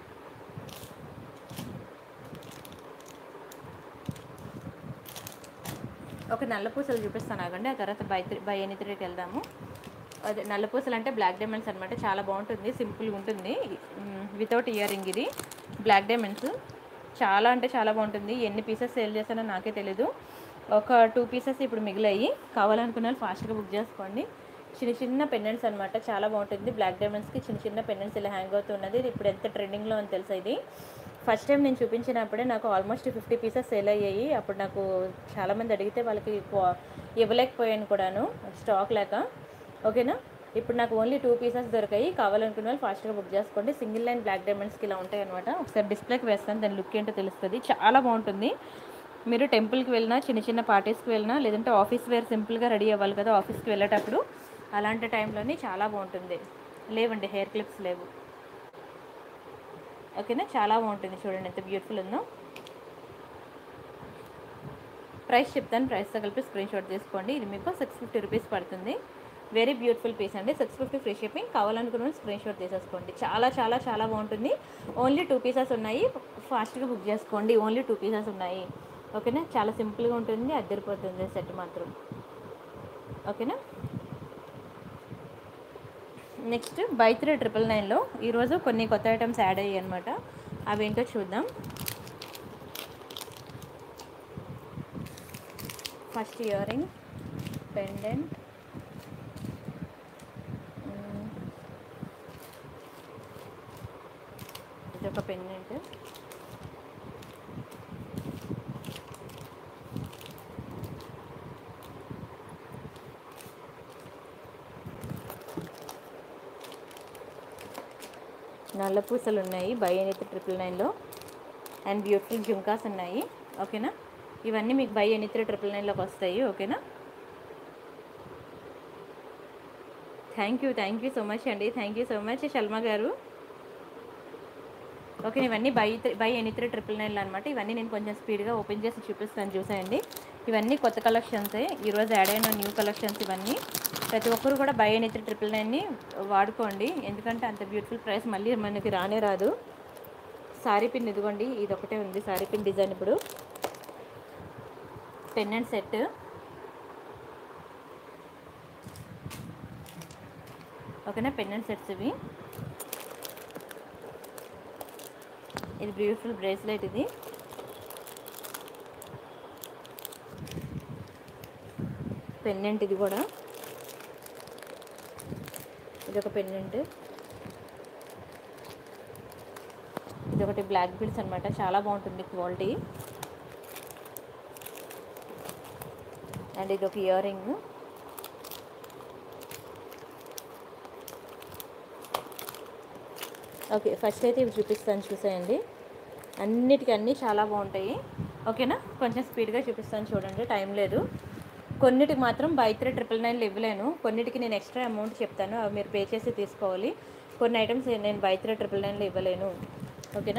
ఒక నల్ల పూసలు చూపిస్తాను ఆగండి ఆ తర్వాత బై త్రీ బై ఎనీ త్రీకి వెళ్దాము అదే నల్ల పూసలు అంటే బ్లాక్ డైమండ్స్ అనమాట చాలా బాగుంటుంది సింపుల్గా ఉంటుంది వితౌట్ ఇయర్ రింగ్ ఇది బ్లాక్ డైమండ్స్ చాలా అంటే చాలా బాగుంటుంది ఎన్ని పీసెస్ సేల్ చేశానో నాకే తెలీదు ఒక టూ పీసెస్ ఇప్పుడు మిగిలాయి కావాలనుకున్న వాళ్ళు ఫాస్ట్గా బుక్ చేసుకోండి చిన్న చిన్న పెండెంట్స్ అనమాట చాలా బాగుంటుంది బ్లాక్ డైమండ్స్కి చిన్న చిన్న పెండెంట్స్ ఇలా హ్యాంగ్ అవుతున్నది ఇది ఇప్పుడు ఎంత ట్రెండింగ్లో అని తెలుసా ఇది ఫస్ట్ టైం నేను చూపించినప్పుడే నాకు ఆల్మోస్ట్ ఫిఫ్టీ పీసెస్ సేల్ అయ్యాయి అప్పుడు నాకు చాలామంది అడిగితే వాళ్ళకి క్వా- ఇవ్వలేకపోయాను కూడాను స్టాక్ లేక ఓకేనా ఇప్పుడు నాకు ఓన్లీ టూ పీసెస్ దొరికాయి కావాలనుకున్న వాళ్ళు ఫాస్ట్గా బుక్ చేసుకోండి సింగిల్ లైన్ బ్లాక్ డైమండ్స్కి ఇలా ఉంటాయి అనమాట ఒకసారి డిస్ప్లేకి వేస్తాను దాని లుక్ ఏంటో తెలుస్తుంది చాలా బాగుంటుంది మీరు టెంపుల్కి వెళ్ళినా చిన్న చిన్న పార్టీస్కి వెళ్ళినా లేదంటే ఆఫీస్ వేర్ సింపుల్గా రెడీ అవ్వాలి కదా ఆఫీస్కి వెళ్ళేటప్పుడు అలాంటి టైంలోని చాలా బాగుంటుంది లేవండి హెయిర్ క్లిప్స్ లేవు ఓకేనా చాలా బాగుంటుంది చూడండి ఎంత బ్యూటిఫుల్ ఉందో ప్రైస్ చెప్తాను ప్రైస్తో కలిపి స్క్రీన్ షాట్ తీసుకోండి ఇది మీకు సిక్స్ ఫిఫ్టీ రూపీస్ పడుతుంది వెరీ బ్యూటిఫుల్ పీస్ అండి సిక్స్ ఫిఫ్టీ ఫ్రీ షిప్పింగ్ కావాలనుకున్న స్క్రీన్ షాట్ తీసేసుకోండి చాలా చాలా చాలా బాగుంటుంది ఓన్లీ టూ పీసెస్ ఉన్నాయి ఫాస్ట్గా బుక్ చేసుకోండి ఓన్లీ టూ పీసెస్ ఉన్నాయి ఓకేనా చాలా సింపుల్గా ఉంటుంది అద్దరిపోతుంది సెట్ మాత్రం ఓకేనా నెక్స్ట్ బై త్రీ ట్రిపుల్ నైన్లో ఈరోజు కొన్ని కొత్త ఐటమ్స్ యాడ్ అయ్యాయి అనమాట అవేంటో చూద్దాం ఫస్ట్ ఇయర్ రింగ్ పెండెంట్ ఇది ఒక పెండెంట్ నల్ల పూసలు ఉన్నాయి బై ఎనీత్ ట్రిపుల్ నైన్లో అండ్ బ్యూటిఫుల్ జుంకాస్ ఉన్నాయి ఓకేనా ఇవన్నీ మీకు బై ఎనీత్ ట్రిపుల్ నైన్లోకి వస్తాయి ఓకేనా thank you thank you so much అండి thank you so much Salma గారు ఓకే ఇవన్నీ buy buy any three triple నైన్లో అనమాట ఇవన్నీ నేను కొంచెం స్పీడ్గా ఓపెన్ చేసి చూపిస్తాను చూసేయండి ఇవన్నీ కొత్త కలెక్షన్సే ఈరోజు యాడ్ అయిన న్యూ కలెక్షన్స్ ఇవన్నీ ప్రతి ఒక్కరు కూడా బై ఎనీ త్రీ ట్రిపుల్ నైన్ని వాడుకోండి ఎందుకంటే అంత బ్యూటిఫుల్ ప్రైస్ మళ్ళీ మనకి రానే రాదు సారీ పిన్ ఇదిగోండి ఇది ఒకటే ఉంది సారీ పిన్ డిజైన్ ఇప్పుడు పెన్నెంట్ సెట్ ఓకేనా పెన్నెంట్ సెట్స్ ఇవి ఇది బ్యూటిఫుల్ బ్రేస్లెట్ ఇది పెన్నెంట్ ఇది కూడా ఇది ఒక పెన్నెంట్ ఇది ఒకటి బ్లాక్ బిల్స్ అనమాట చాలా బాగుంటుంది క్వాలిటీ అండ్ ఇది ఒక ఇయర్ రింగ్ ఓకే ఫస్ట్ అయితే ఇవి చూపిస్తాను చూసేయండి అన్నిటికీ అన్నీ చాలా బాగుంటాయి ఓకేనా కొంచెం స్పీడ్గా చూపిస్తాను చూడండి టైం లేదు కొన్నిటికి మాత్రం బై త్రీ ట్రిపుల్ నైన్లు ఇవ్వలేను కొన్నిటికి నేను ఎక్స్ట్రా అమౌంట్ చెప్తాను అవి మీరు పే చేసి తీసుకోవాలి కొన్ని ఐటమ్స్ నేను బై త్రీ ట్రిపుల్ నైన్లో ఇవ్వలేను ఓకేనా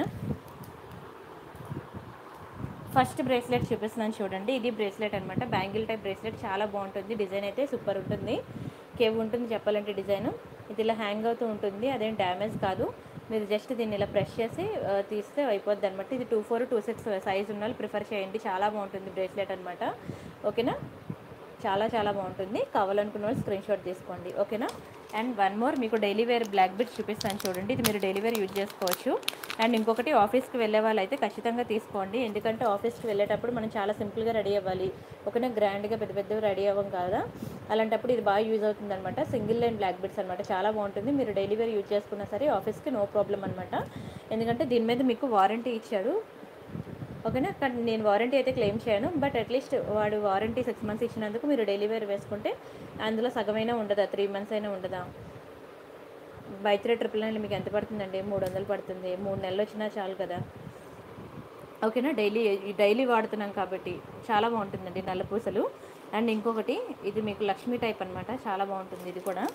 ఫస్ట్ బ్రేస్లెట్ చూపిస్తున్నాను చూడండి ఇది బ్రేస్లెట్ అనమాట బ్యాంగిల్ టైప్ బ్రేస్లెట్ చాలా బాగుంటుంది డిజైన్ అయితే సూపర్ ఉంటుంది కేవ్ ఉంటుంది చెప్పాలంటే డిజైన్ ఇది ఇలా హ్యాంగ్ అవుతూ ఉంటుంది అదేం డ్యామేజ్ కాదు మీరు జస్ట్ దీన్ని ఇలా ప్రెస్ చేసి ఆ, తీస్తే అయిపోద్ది అనమాట ఇది two four two six size ఉన్న వాళ్ళు ప్రిఫర్ చేయండి చాలా బాగుంటుంది బ్రేస్లెట్ అనమాట ఓకేనా చాలా చాలా బాగుంటుంది కావాలనుకున్న వాళ్ళు స్క్రీన్ షాట్ తీసుకోండి ఓకేనా అండ్ వన్ మోర్ మీకు డైలీ వేర్ బ్లాక్ బిట్ చూపిస్తాను చూడండి ఇది మీరు డైలీ వేర్ యూజ్ చేసుకోవచ్చు అండ్ ఇంకొకటి ఆఫీస్కి వెళ్ళే వాళ్ళు అయితే ఖచ్చితంగా తీసుకోండి ఎందుకంటే ఆఫీస్కి వెళ్ళేటప్పుడు మనం చాలా సింపుల్గా రెడీ అవ్వాలి ఓకేనా గ్రాండ్గా పెద్ద పెద్దగా రెడీ అవ్వం కదా అలాంటప్పుడు ఇది బాగా యూజ్ అవుతుంది అనమాట సింగిల్ లైన్ బ్లాక్ బిట్స్ అనమాట చాలా బాగుంటుంది మీరు డైలీ వేర్ యూజ్ చేసుకున్నా సరే ఆఫీస్కి నో ప్రాబ్లం అనమాట ఎందుకంటే దీని మీద మీకు వారంటీ ఇచ్చాడు ఓకేనా కానీ నేను వారంటీ అయితే క్లెయిమ్ చేయను బట్ అట్లీస్ట్ వాడు వారంటీ సిక్స్ మంత్స్ ఇచ్చినందుకు మీరు డైలీ వేర్ వేసుకుంటే అందులో సగమైనా ఉండదా త్రీ మంత్స్ అయినా ఉండదా బై త్రీ ట్రిపుల్ నైన్ మీకు ఎంత పడుతుందండి మూడు వందలు పడుతుంది మూడు నెలలు వచ్చినా చాలు కదా ఓకేనా డైలీ డైలీ వాడుతున్నాం కాబట్టి చాలా బాగుంటుందండి నల్ల పూసలు అండ్ ఇంకొకటి ఇది మీకు లక్ష్మీ టైప్ అనమాట చాలా బాగుంటుంది ఇది కూడా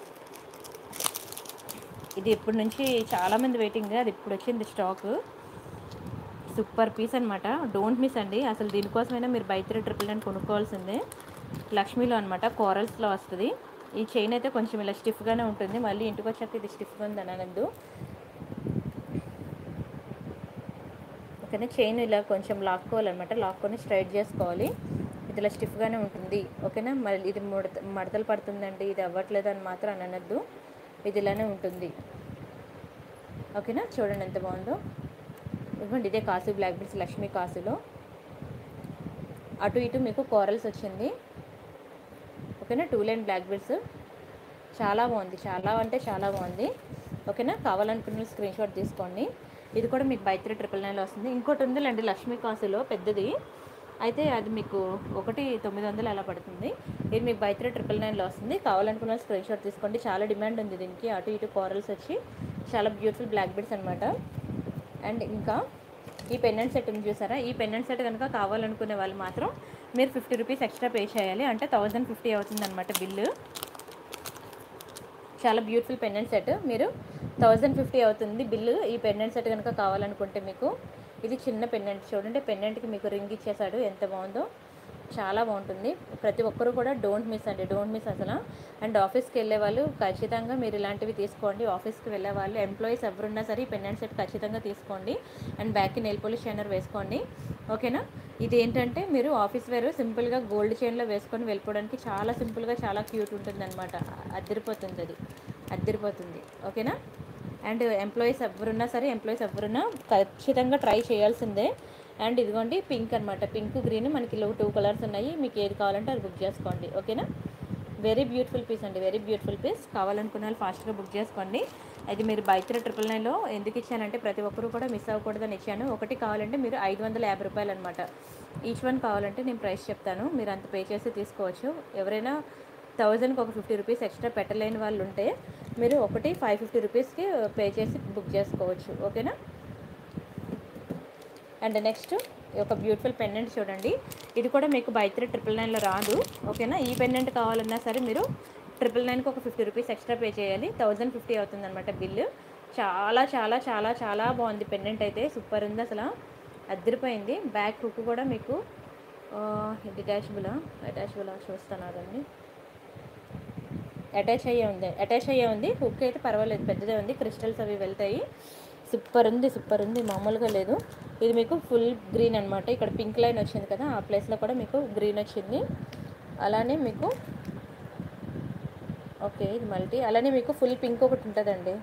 ఇది ఇప్పటి నుంచి చాలామంది వెయిటింగ్ అది ఇప్పుడు వచ్చింది స్టాక్ సూపర్ పీస్ అనమాట డోంట్ మిస్ అండి అసలు దీనికోసమైనా మీరు బై త్రీ ట్రిపుల్ నైన్ కొనుక్కోవాల్సిందే లక్ష్మీలో అనమాట కోరల్స్లో వస్తుంది ఈ చైన్ అయితే కొంచెం ఇలా స్టిఫ్గానే ఉంటుంది మళ్ళీ ఇంటికి వచ్చాక ఇది స్టిఫ్గా ఉంది అనద్దు ఓకేనా చైన్ ఇలా కొంచెం లాక్కోవాలన్నమాట లాక్కొని స్ట్రైట్ చేసుకోవాలి ఇది ఇలా స్టిఫ్గానే ఉంటుంది ఓకేనా మళ్ళీ ఇది ముడత మడతలు పడుతుందండి ఇది అవ్వట్లేదు అని మాత్రం అనద్దు ఇది ఇలానే ఉంటుంది ఓకేనా చూడండి ఎంత బాగుందో ఇదిగోండి ఇదే కాసు బ్లాక్ బీడ్స్ లక్ష్మీ కాసులో అటు ఇటు మీకు కోరల్స్ వచ్చింది ఓకేనా టూ లైన్ బ్లాక్ బీడ్స్ చాలా బాగుంది చాలా అంటే చాలా బాగుంది ఓకేనా కావాలనుకున్న స్క్రీన్ షాట్ తీసుకోండి ఇది కూడా మీకు బై త్రీ ట్రిపుల్ నైన్లో వస్తుంది ఇంకోటి ఉందిలేండి లక్ష్మీ కాసులో పెద్దది అయితే అది మీకు ఒకటి తొమ్మిది వందలు అలా పడుతుంది ఇది మీకు బై త్రీ ట్రిపుల్ నైన్లో వస్తుంది కావాలనుకున్న స్క్రీన్ షాట్ తీసుకోండి చాలా డిమాండ్ ఉంది దీనికి అటు ఇటు కోరల్స్ వచ్చి చాలా బ్యూటిఫుల్ బ్లాక్ బీడ్స్ అనమాట అండ్ ఇంకా ఈ పెండెంట్ సెట్ ఉంది చూసారా ఈ పెండెంట్ సెట్ కనుక కావాలనుకునే వాళ్ళు మాత్రం మీరు ఫిఫ్టీ రూపీస్ ఎక్స్ట్రా పే చేయాలి అంటే థౌజండ్ ఫిఫ్టీ అవుతుంది అనమాట బిల్లు చాలా బ్యూటిఫుల్ పెండెంట్ సెట్ మీరు థౌజండ్ ఫిఫ్టీ అవుతుంది బిల్లు ఈ పెండెంట్ సెట్ కనుక కావాలనుకుంటే మీకు ఇది చిన్న పెండెంట్ చూడండి పెండెంట్కి మీకు రింగ్ ఇచ్చేసాడు ఎంత బాగుందో చాలా బాగుంటుంది ప్రతి ఒక్కరూ కూడా డోంట్ మిస్ అండి డోంట్ మిస్ అసలు అండ్ ఆఫీస్కి వెళ్ళే వాళ్ళు ఖచ్చితంగా మీరు ఇలాంటివి తీసుకోండి ఆఫీస్కి వెళ్ళే వాళ్ళు ఎంప్లాయీస్ ఎవరున్నా సరే ఈ పెండెంట్ సెట్ ఖచ్చితంగా తీసుకోండి అండ్ బ్యాక్కి నెయిల్ పోలిష్ షైనర్ వేసుకోండి ఓకేనా ఇది ఏంటంటే మీరు ఆఫీస్ వేర్ సింపుల్గా గోల్డ్ చైన్లో వేసుకొని వెళ్ళిపోవడానికి చాలా సింపుల్గా చాలా క్యూట్ ఉంటుంది అనమాట అద్దరిపోతుంది అది అద్దరిపోతుంది ఓకేనా అండ్ ఎంప్లాయీస్ ఎవరున్నా సరే ఎంప్లాయీస్ ఎవరున్నా ఖచ్చితంగా ట్రై చేయాల్సిందే అండ్ ఇదిగోండి పింక్ అనమాట పింక్ గ్రీన్ మనకి ఇలా టూ కలర్స్ ఉన్నాయి మీకు ఏది కావాలంటే అది బుక్ చేసుకోండి ఓకేనా వెరీ బ్యూటిఫుల్ పీస్ అండి వెరీ బ్యూటిఫుల్ పీస్ కావాలనుకున్న వాళ్ళు ఫాస్ట్గా బుక్ చేసుకోండి అది మీరు బైక్ ట్రిపుల్ నైన్లో ఎందుకు ఇచ్చానంటే ప్రతి ఒక్కరు కూడా మిస్ అవ్వకూడదని ఇచ్చాను ఒకటి కావాలంటే మీరు ఐదు వందల యాభై రూపాయలు అనమాట ఈచ్ వన్ కావాలంటే నేను ప్రైస్ చెప్తాను మీరు అంత పే చేసి తీసుకోవచ్చు ఎవరైనా థౌజండ్కి ఒక ఫిఫ్టీ రూపీస్ ఎక్స్ట్రా పెట్టలేని వాళ్ళు ఉంటే మీరు ఒకటి ఫైవ్ ఫిఫ్టీ రూపీస్కి పే చేసి బుక్ చేసుకోవచ్చు ఓకేనా అండ్ నెక్స్ట్ ఒక బ్యూటిఫుల్ పెండెంట్ చూడండి ఇది కూడా మీకు బై త్రీ ట్రిపుల్ నైన్లో రాదు ఓకేనా ఈ పెండెంట్ కావాలన్నా సరే మీరు ట్రిపుల్ నైన్కి ఒక ఫిఫ్టీ రూపీస్ ఎక్స్ట్రా పే చేయాలి థౌజండ్ ఫిఫ్టీ అవుతుంది అనమాట బిల్లు చాలా చాలా చాలా చాలా బాగుంది పెండెంట్ అయితే సూపర్ ఉంది అసలు అద్దరిపోయింది బ్యాక్ హుక్ కూడా మీకు డిటాచబులా అటాచబులా చూస్తాను అదండి అటాచ్ అయ్యే ఉంది అటాచ్ అయ్యే ఉంది హుక్ అయితే పర్వాలేదు పెద్దదే ఉంది క్రిస్టల్స్ అవి వెళ్తాయి సూపర్ ఉంది సూపర్ ఉంది మామూలుగా లేదు ఇది మీకు ఫుల్ గ్రీన్ అనమాట ఇక్కడ పింక్ లైన్ వచ్చింది కదా ఆ ప్లేస్లో కూడా మీకు గ్రీన్ వచ్చింది అలానే మీకు ఓకే ఇది మల్టీ అలానే మీకు ఫుల్ పింక్ ఒకటి ఉంటుందండి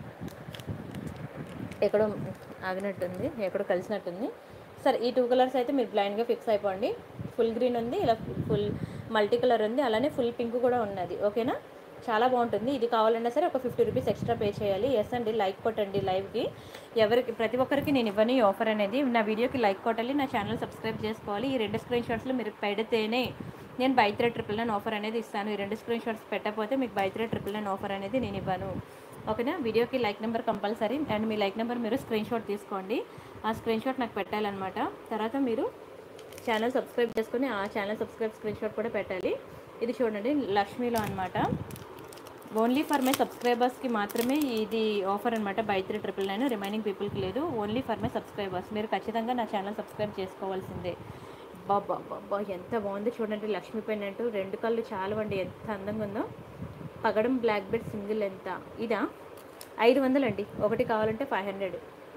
ఎక్కడో ఆగినట్టుంది ఎక్కడో కలిసినట్టుంది సరే ఈ టూ కలర్స్ అయితే మీరు బ్లైండ్గా ఫిక్స్ అయిపోండి ఫుల్ గ్రీన్ ఉంది ఇలా ఫుల్ మల్టీ కలర్ ఉంది అలానే ఫుల్ పింక్ కూడా ఉన్నది ఓకేనా చాలా బాగుంటుంది ఇది కావాలన్నా సరే ఒక ఫిఫ్టీ రూపీస్ ఎక్స్ట్రా పే చేయాలి ఎస్ అండి లైక్ కొట్టండి లైవ్కి ఎవరికి ప్రతి ఒక్కరికి నేను ఇవ్వని ఈ ఆఫర్ అనేది నా వీడియోకి లైక్ కొట్టాలి నా ఛానల్ సబ్స్క్రైబ్ చేసుకోవాలి ఈ రెండు స్క్రీన్ షాట్స్లో మీరు పెడితేనే నేను buy three triple nine offer అనేది ఇస్తాను ఈ రెండు స్క్రీన్ షాట్స్ పెట్టకపోతే మీకు buy three triple nine offer అనేది నేను ఇవ్వను ఓకేనా వీడియోకి లైక్ నెంబర్ కంపల్సరీ అండ్ మీ లైక్ నెంబర్ మీరు స్క్రీన్ షాట్ తీసుకోండి ఆ స్క్రీన్ షాట్ నాకు పెట్టాలన్నమాట తర్వాత మీరు ఛానల్ సబ్స్క్రైబ్ చేసుకొని ఆ ఛానల్ సబ్స్క్రైబ్ స్క్రీన్ షాట్ కూడా పెట్టాలి ఇది చూడండి లక్ష్మీలో అనమాట ఓన్లీ ఫర్ మై సబ్స్క్రైబర్స్కి మాత్రమే ఇది ఆఫర్ అనమాట buy three triple nine remaining పీపుల్కి లేదు ఓన్లీ ఫర్ మై సబ్స్క్రైబర్స్ మీరు ఖచ్చితంగా నా ఛానల్ సబ్స్క్రైబ్ చేసుకోవాల్సిందే బాబా బాబా ఎంత బాగుంది చూడండి లక్ష్మీ పెన్నెంట్ రెండు కళ్ళు చాలా అండి ఎంత అందంగా ఉందో పగడం బ్లాక్ బెడ్ సింగిల్ ఎంత ఇదా ఐదు వందలండి ఒకటి కావాలంటే ఫైవ్ హండ్రెడ్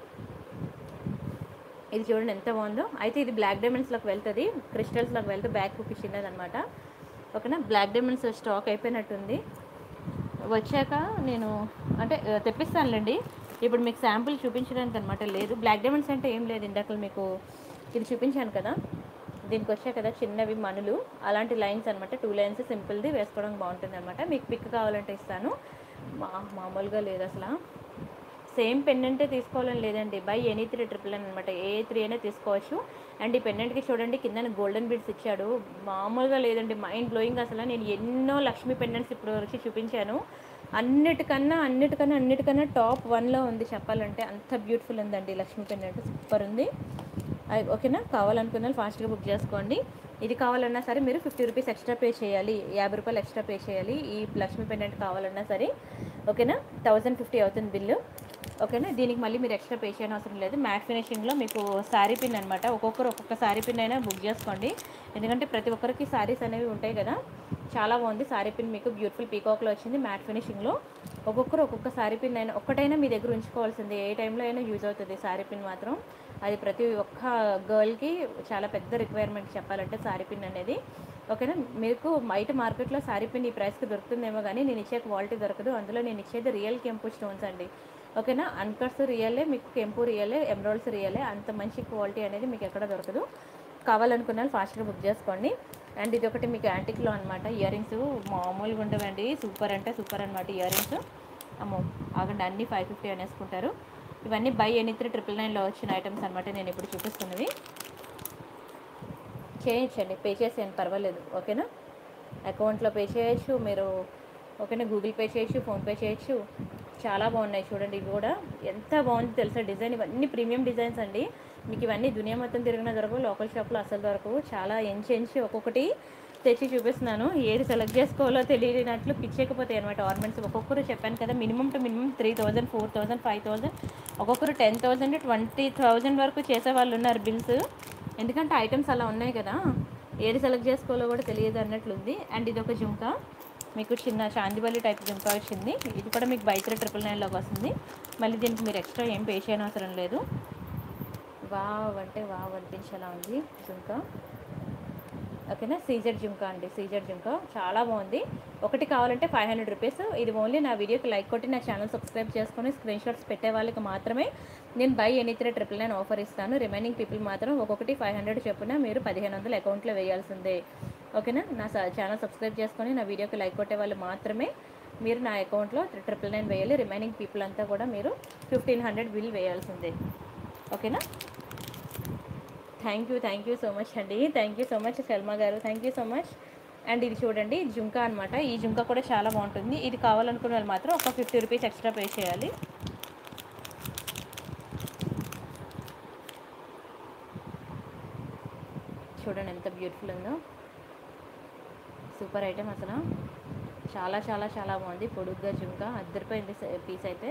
ఇది చూడండి ఎంత బాగుందో అయితే ఇది బ్లాక్ డైమండ్స్లోకి వెళ్తుంది క్రిస్టల్స్లోకి వెళ్తే బ్యాక్ కుక్ చిన్నది అనమాట ఓకేనా బ్లాక్ డైమండ్స్ స్టాక్ అయిపోయినట్టుంది వచ్చాక నేను అంటే ఆ, తెప్పిస్తానులేండి ఇప్పుడు మీకు శాంపుల్ చూపించడానికి అనమాట లేదు బ్లాక్ డైమండ్స్ అంటే ఏం లేదు ఇందాక మీకు ఇది చూపించాను కదా దీనికి వచ్చాయి కదా చిన్నవి మనులు అలాంటి లైన్స్ అనమాట టూ లైన్స్ సింపుల్ది వేసుకోవడానికి బాగుంటుంది అనమాట మీకు పిక్ కావాలంటే ఇస్తాను మా మామూలుగా లేదు అసలు సేమ్ పెండెంటే తీసుకోవాలని లేదండి బై ఎనీ త్రీ ట్రిపుల్ అని అనమాట ఏ త్రీ అయినా తీసుకోవచ్చు అండ్ ఈ పెండెంట్కి చూడండి కింద గోల్డెన్ బీడ్స్ ఇచ్చాడు మామూలుగా లేదండి మైండ్ బ్లోయింగ్ అసలు నేను ఎన్నో లక్ష్మీ పెండెంట్స్ ఇప్పుడు వరకు చూపించాను అన్నిటికన్నా అన్నిటికన్నా అన్నిటికన్నా టాప్ వన్లో ఉంది చెప్పాలంటే అంత బ్యూటిఫుల్ ఉందండి లక్ష్మీ పెండెంట్ సూపర్ ఉంది అయ్ ఓకేనా కావాలనుకున్న వాళ్ళు ఫాస్ట్గా బుక్ చేసుకోండి ఇది కావాలన్నా సరే మీరు ఫిఫ్టీ రూపీస్ ఎక్స్ట్రా పే చేయాలి యాభై రూపాయలు ఎక్స్ట్రా పే చేయాలి ఈ లక్ష్మీ పెండెంట్ కావాలన్నా సరే ఓకేనా థౌజండ్ ఫిఫ్టీ అవుతుంది బిల్లు ఓకేనా దీనికి మళ్ళీ మీరు ఎక్స్ట్రా పే చేయని అవసరం లేదు మ్యాట్ ఫినిషింగ్లో మీకు శారీ పిన్ అనమాట ఒక్కొక్కరు ఒక్కొక్క శారీ పిన్ అయినా బుక్ చేసుకోండి ఎందుకంటే ప్రతి ఒక్కరికి శారీస్ అనేవి ఉంటాయి కదా చాలా బాగుంది శారీ పిన్ మీకు బ్యూటిఫుల్ పీకాక్లో వచ్చింది మ్యాట్ ఫినిషింగ్లో ఒక్కొక్కరు ఒక్కొక్క శారీ పిన్ అయినా ఒక్కటైనా మీ దగ్గర ఉంచుకోవాల్సింది ఏ టైంలో అయినా యూజ్ అవుతుంది శారీ పిన్ మాత్రం అది ప్రతి ఒక్క గర్ల్కి చాలా పెద్ద రిక్వైర్మెంట్ చెప్పాలంటే శారీ పిన్ అనేది ఓకేనా మీకు బయట మార్కెట్లో శారీ పిన్ ఈ ప్రైస్కి దొరుకుతుందేమో కానీ నేను ఇచ్చే క్వాలిటీ దొరకదు అందులో నేను ఇచ్చేది రియల్ కెంపు స్టోన్స్ అండి ఓకేనా అన్కట్స్ రియలే మీకు కెంపు రియలే ఎమరాల్డ్స్ రియలే అంత మంచి క్వాలిటీ అనేది మీకు ఎక్కడ దొరకదు కావాలనుకున్న వాళ్ళు ఫాస్ట్గా బుక్ చేసుకోండి అండ్ ఇది ఒకటి మీకు యాంటిక్లో అనమాట ఇయర్ రింగ్స్ మామూలుగా ఉండవండి సూపర్ అంటే సూపర్ అనమాట ఇయర్ రింగ్స్ అమ్మో ఆగండి అన్నీ ఫైవ్ ఫిఫ్టీ అనేసుకుంటారు ఇవన్నీ బై ఎనీ త్రీ ట్రిపుల్ నైన్లో వచ్చిన ఐటమ్స్ అనమాట నేను ఇప్పుడు చూపిస్తున్నవి చేయించండి పే చేసేయండి పర్వాలేదు ఓకేనా అకౌంట్లో పే చేయొచ్చు మీరు ఓకేనా గూగుల్ పే చేయొచ్చు ఫోన్పే చేయొచ్చు చాలా బాగున్నాయి చూడండి ఇవి కూడా ఎంత బాగుంది తెలుసా డిజైన్ ఇవన్నీ ప్రీమియం డిజైన్స్ అండి మీకు ఇవన్నీ దునియా మొత్తం తిరిగిన దొరకవు లోకల్ షాప్లో అసలు దొరకవు చాలా ఎంచి ఎంచి ఒక్కొక్కటి తెచ్చి చూపిస్తున్నాను ఏది సెలెక్ట్ చేసుకోవాలో తెలియనట్లు పిచ్చేకపోతాయి అనమాట ఆర్నమెంట్స్ ఒక్కొక్కరు చెప్పాను కదా minimum two minimum three thousand four thousand five thousand ఒక్కొక్కరు టెన్ థౌజండ్ ట్వంటీ థౌజండ్ వరకు చేసే వాళ్ళు ఉన్నారు బిల్స్ ఎందుకంటే ఐటమ్స్ అలా ఉన్నాయి కదా ఏది సెలెక్ట్ చేసుకోవాలో కూడా తెలియదు అన్నట్లుంది అండ్ ఇది ఒక జుంకా మీకు చిన్న చాందిబల్లి టైప్ జుంకా వచ్చింది ఇది కూడా మీకు బై త్రీ ట్రిపుల్ నైన్లోకి వస్తుంది మళ్ళీ దీనికి మీరు ఎక్స్ట్రా ఏం పే చేయని అవసరం లేదు వావ్ అంటే వావ్ అనిపించేలా ఉంది జుంకా ఓకేనా సీజర్ జుంకా అండి సీజర్ జుంకా చాలా బాగుంది ఒకటి కావాలంటే ఫైవ్ హండ్రెడ్ రూపీస్ ఇది ఓన్లీ నా వీడియోకి లైక్ కొట్టి నా ఛానల్ సబ్స్క్రైబ్ చేసుకొని స్క్రీన్ షాట్స్ పెట్టే వాళ్ళకి మాత్రమే నేను buy any three triple nine offer ఇస్తాను రిమైనింగ్ పీపుల్ మాత్రం ఒక్కొక్కటి ఫైవ్ హండ్రెడ్ చొప్పున మీరు పదిహేను వందలు అకౌంట్లో వేయాల్సిందే ఓకేనా నా ఛానల్ సబ్స్క్రైబ్ చేసుకొని నా వీడియోకి లైక్ కొట్టే వాళ్ళు మాత్రమే మీరు నా అకౌంట్లో ట్రిపుల్ నైన్ వేయాలి రిమైనింగ్ పీపుల్ అంతా కూడా మీరు ఫిఫ్టీన్ హండ్రెడ్ బిల్ వేయాల్సిందే ఓకేనా thank you thank you so much అండి thank you so much Salma గారు thank you so much and ఇది చూడండి జుంకా అనమాట ఈ జుంకా కూడా చాలా బాగుంటుంది ఇది కావాలనుకున్న వాళ్ళు మాత్రం ఒక ఫిఫ్టీ రూపీస్ ఎక్స్ట్రా పే చేయాలి చూడండి ఎంత బ్యూటిఫుల్ ఉందో సూపర్ ఐటమ్ అసలు చాలా చాలా చాలా బాగుంది పొడుగ్గా జుంకా అద్దరిపోయింది పీస్ అయితే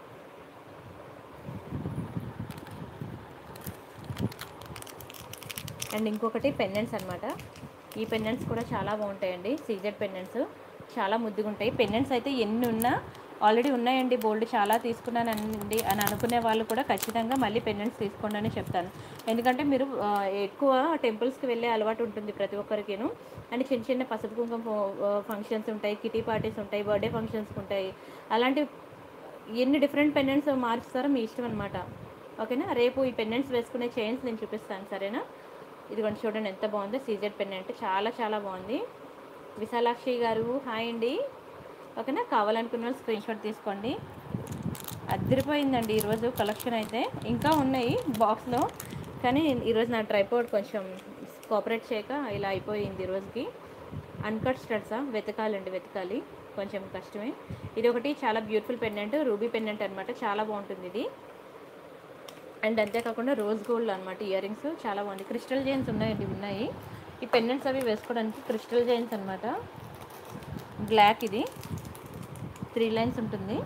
అండ్ ఇంకొకటి పెండెంట్స్ అనమాట ఈ పెండెంట్స్ కూడా చాలా బాగుంటాయండి సీజెడ్ పెండెంట్స్ చాలా ముద్దుగా ఉంటాయి పెండెంట్స్ అయితే ఎన్ని ఉన్నా ఆల్రెడీ ఉన్నాయండి బోల్డ్ చాలా తీసుకున్నానండి అని అనుకునే వాళ్ళు కూడా ఖచ్చితంగా మళ్ళీ పెండెంట్స్ తీసుకోండి అని చెప్తాను ఎందుకంటే మీరు ఆ, ఎక్కువ టెంపుల్స్కి వెళ్ళే అలవాటు ఉంటుంది ప్రతి ఒక్కరికిను అండ్ చిన్న చిన్న పసుపు కుంకుమ ఫంక్షన్స్ ఉంటాయి కిటీ పార్టీస్ ఉంటాయి బర్త్డే ఫంక్షన్స్ ఉంటాయి అలాంటి ఎన్ని డిఫరెంట్ పెండెంట్స్ మార్చుతారో మీ ఇష్టం అనమాట ఓకేనా రేపు ఈ పెండెంట్స్ వేసుకునే చైన్స్ నేను చూపిస్తాను సరేనా ఇదిగోండి చూడండి ఎంత బాగుందో సీజెడ్ పెండెంట్ చాలా చాలా బాగుంది విశాలాక్షి గారు హాయ్ అండి ఓకేనా కావాలనుకున్న వాళ్ళు స్క్రీన్ షాట్ తీసుకోండి అద్దరిపోయిందండి ఈరోజు కలెక్షన్ అయితే ఇంకా ఉన్నాయి బాక్స్లో కానీ ఈరోజు నా ట్రైపోర్డ్ కొంచెం కోఆపరేట్ చేయక ఇలా అయిపోయింది ఈ రోజుకి అన్కట్ స్టడ్సా వెతకాలండి వెతకాలి కొంచెం కష్టమే ఇది ఒకటి చాలా బ్యూటిఫుల్ పెండెంట్ రూబీ పెండెంట్ అనమాట చాలా బాగుంటుంది ఇది అండ్ అంతేకాకుండా రోజ్ గోల్డ్ అనమాట ఇయర్ రింగ్స్ చాలా బాగుంది క్రిస్టల్ జైన్స్ ఉన్నాయండి ఉన్నాయి ఈ పెండెంట్స్ అవి వేసుకోవడానికి క్రిస్టల్ జైన్స్ అనమాట బ్లాక్ ఇది త్రీ లైన్స్ ఉంటుంది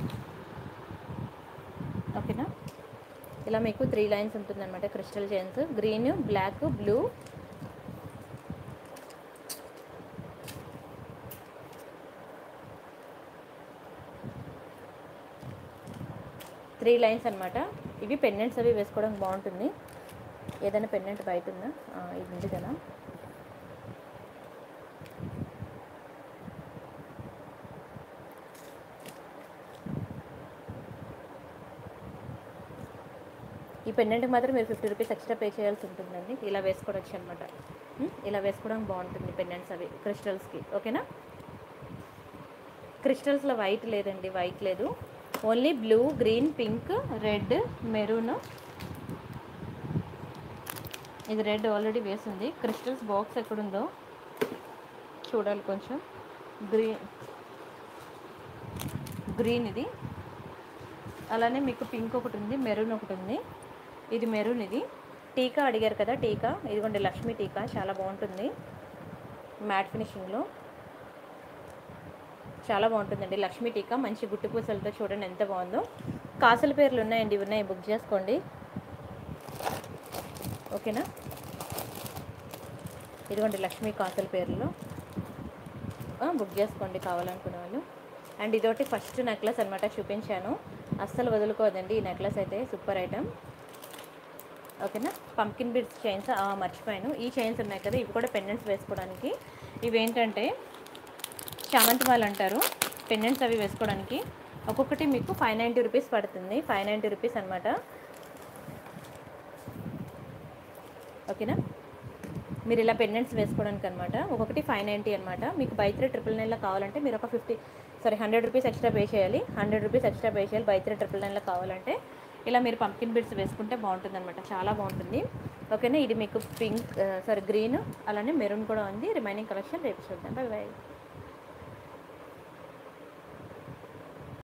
ఓకేనా ఇలా మీకు త్రీ లైన్స్ ఉంటుంది అనమాట crystal chains green black blue three lines అనమాట ఇవి పెండెంట్స్ అవి వేసుకోవడానికి బాగుంటుంది ఏదైనా పెండెంట్ బయట ఉందా ఆ, ఇది ఉంది కదా ఈ పెండెంట్కి మాత్రం మీరు ఫిఫ్టీ రూపీస్ ఎక్స్ట్రా పే చేయాల్సి ఉంటుందండి ఇలా వేసుకోవచ్చు అనమాట ఇలా వేసుకోవడానికి బాగుంటుంది పెండెంట్స్ అవి క్రిస్టల్స్కి ఓకేనా క్రిస్టల్స్లో వైట్ లేదండి వైట్ లేదు only blue green pink red maroon ఇది రెడ్ ఆల్రెడీ వేసింది క్రిస్టల్స్ బాక్స్ ఎక్కడుందో చూడాలి కొంచెం గ్రీన్ గ్రీన్ ఇది అలానే మీకు పింక్ ఒకటి ఉంది మెరూన్ ఒకటి ఉంది ఇది మెరూన్ ఇది టీకా అడిగారు కదా టీకా ఇదిగోండి లక్ష్మీ టీకా చాలా బాగుంటుంది మ్యాట్ ఫినిషింగ్లో చాలా బాగుంటుందండి లక్ష్మీ టీకా మంచి గుట్టు పూసలతో చూడండి ఎంత బాగుందో కాసుల పేర్లు ఉన్నాయండి ఇవి ఉన్నాయి బుక్ చేసుకోండి ఓకేనా ఇదిగోండి లక్ష్మీ కాసుల పేర్లు ఆ, బుక్ చేసుకోండి కావాలనుకునే వాళ్ళు అండ్ ఇదొకటి ఫస్ట్ నెక్లెస్ అనమాట చూపించాను అస్సలు వదులుకోదండి ఈ నెక్లెస్ అయితే సూపర్ ఐటమ్ ఓకేనా పంకిన్ బిడ్స్ చైన్స్ మర్చిపోయాను ఈ చైన్స్ ఉన్నాయి కదా ఇవి కూడా పెండెంట్స్ వేసుకోవడానికి ఇవి ఏంటంటే చామంతి మాల అంటారు పెండెంట్స్ అవి వేసుకోవడానికి ఒక్కొక్కటి మీకు ఫైవ్ నైంటీ రూపీస్ పడుతుంది ఫైవ్ నైంటీ రూపీస్ అనమాట ఓకేనా మీరు ఇలా పెండెంట్స్ వేసుకోవడానికి అనమాట ఒక్కొక్కటి ఫైవ్ నైంటీ అనమాట మీకు బై త్రీ ట్రిపుల్ నైన్లో కావాలంటే మీరు ఒక fifty sorry hundred rupees extra pay చేయాలి హండ్రెడ్ రూపీస్ ఎక్స్ట్రా పే చేయాలి బై త్రీ ట్రిపుల్ నైన్లో కావాలంటే ఇలా మీరు పంకిన్ బిడ్స్ వేసుకుంటే బాగుంటుంది అనమాట చాలా బాగుంటుంది ఓకేనా ఇది మీకు పింక్ సారీ గ్రీన్ అలానే మెరూన్ కూడా ఉంది రిమైనింగ్ కలెక్షన్ రేపు చూద్దాం బై బై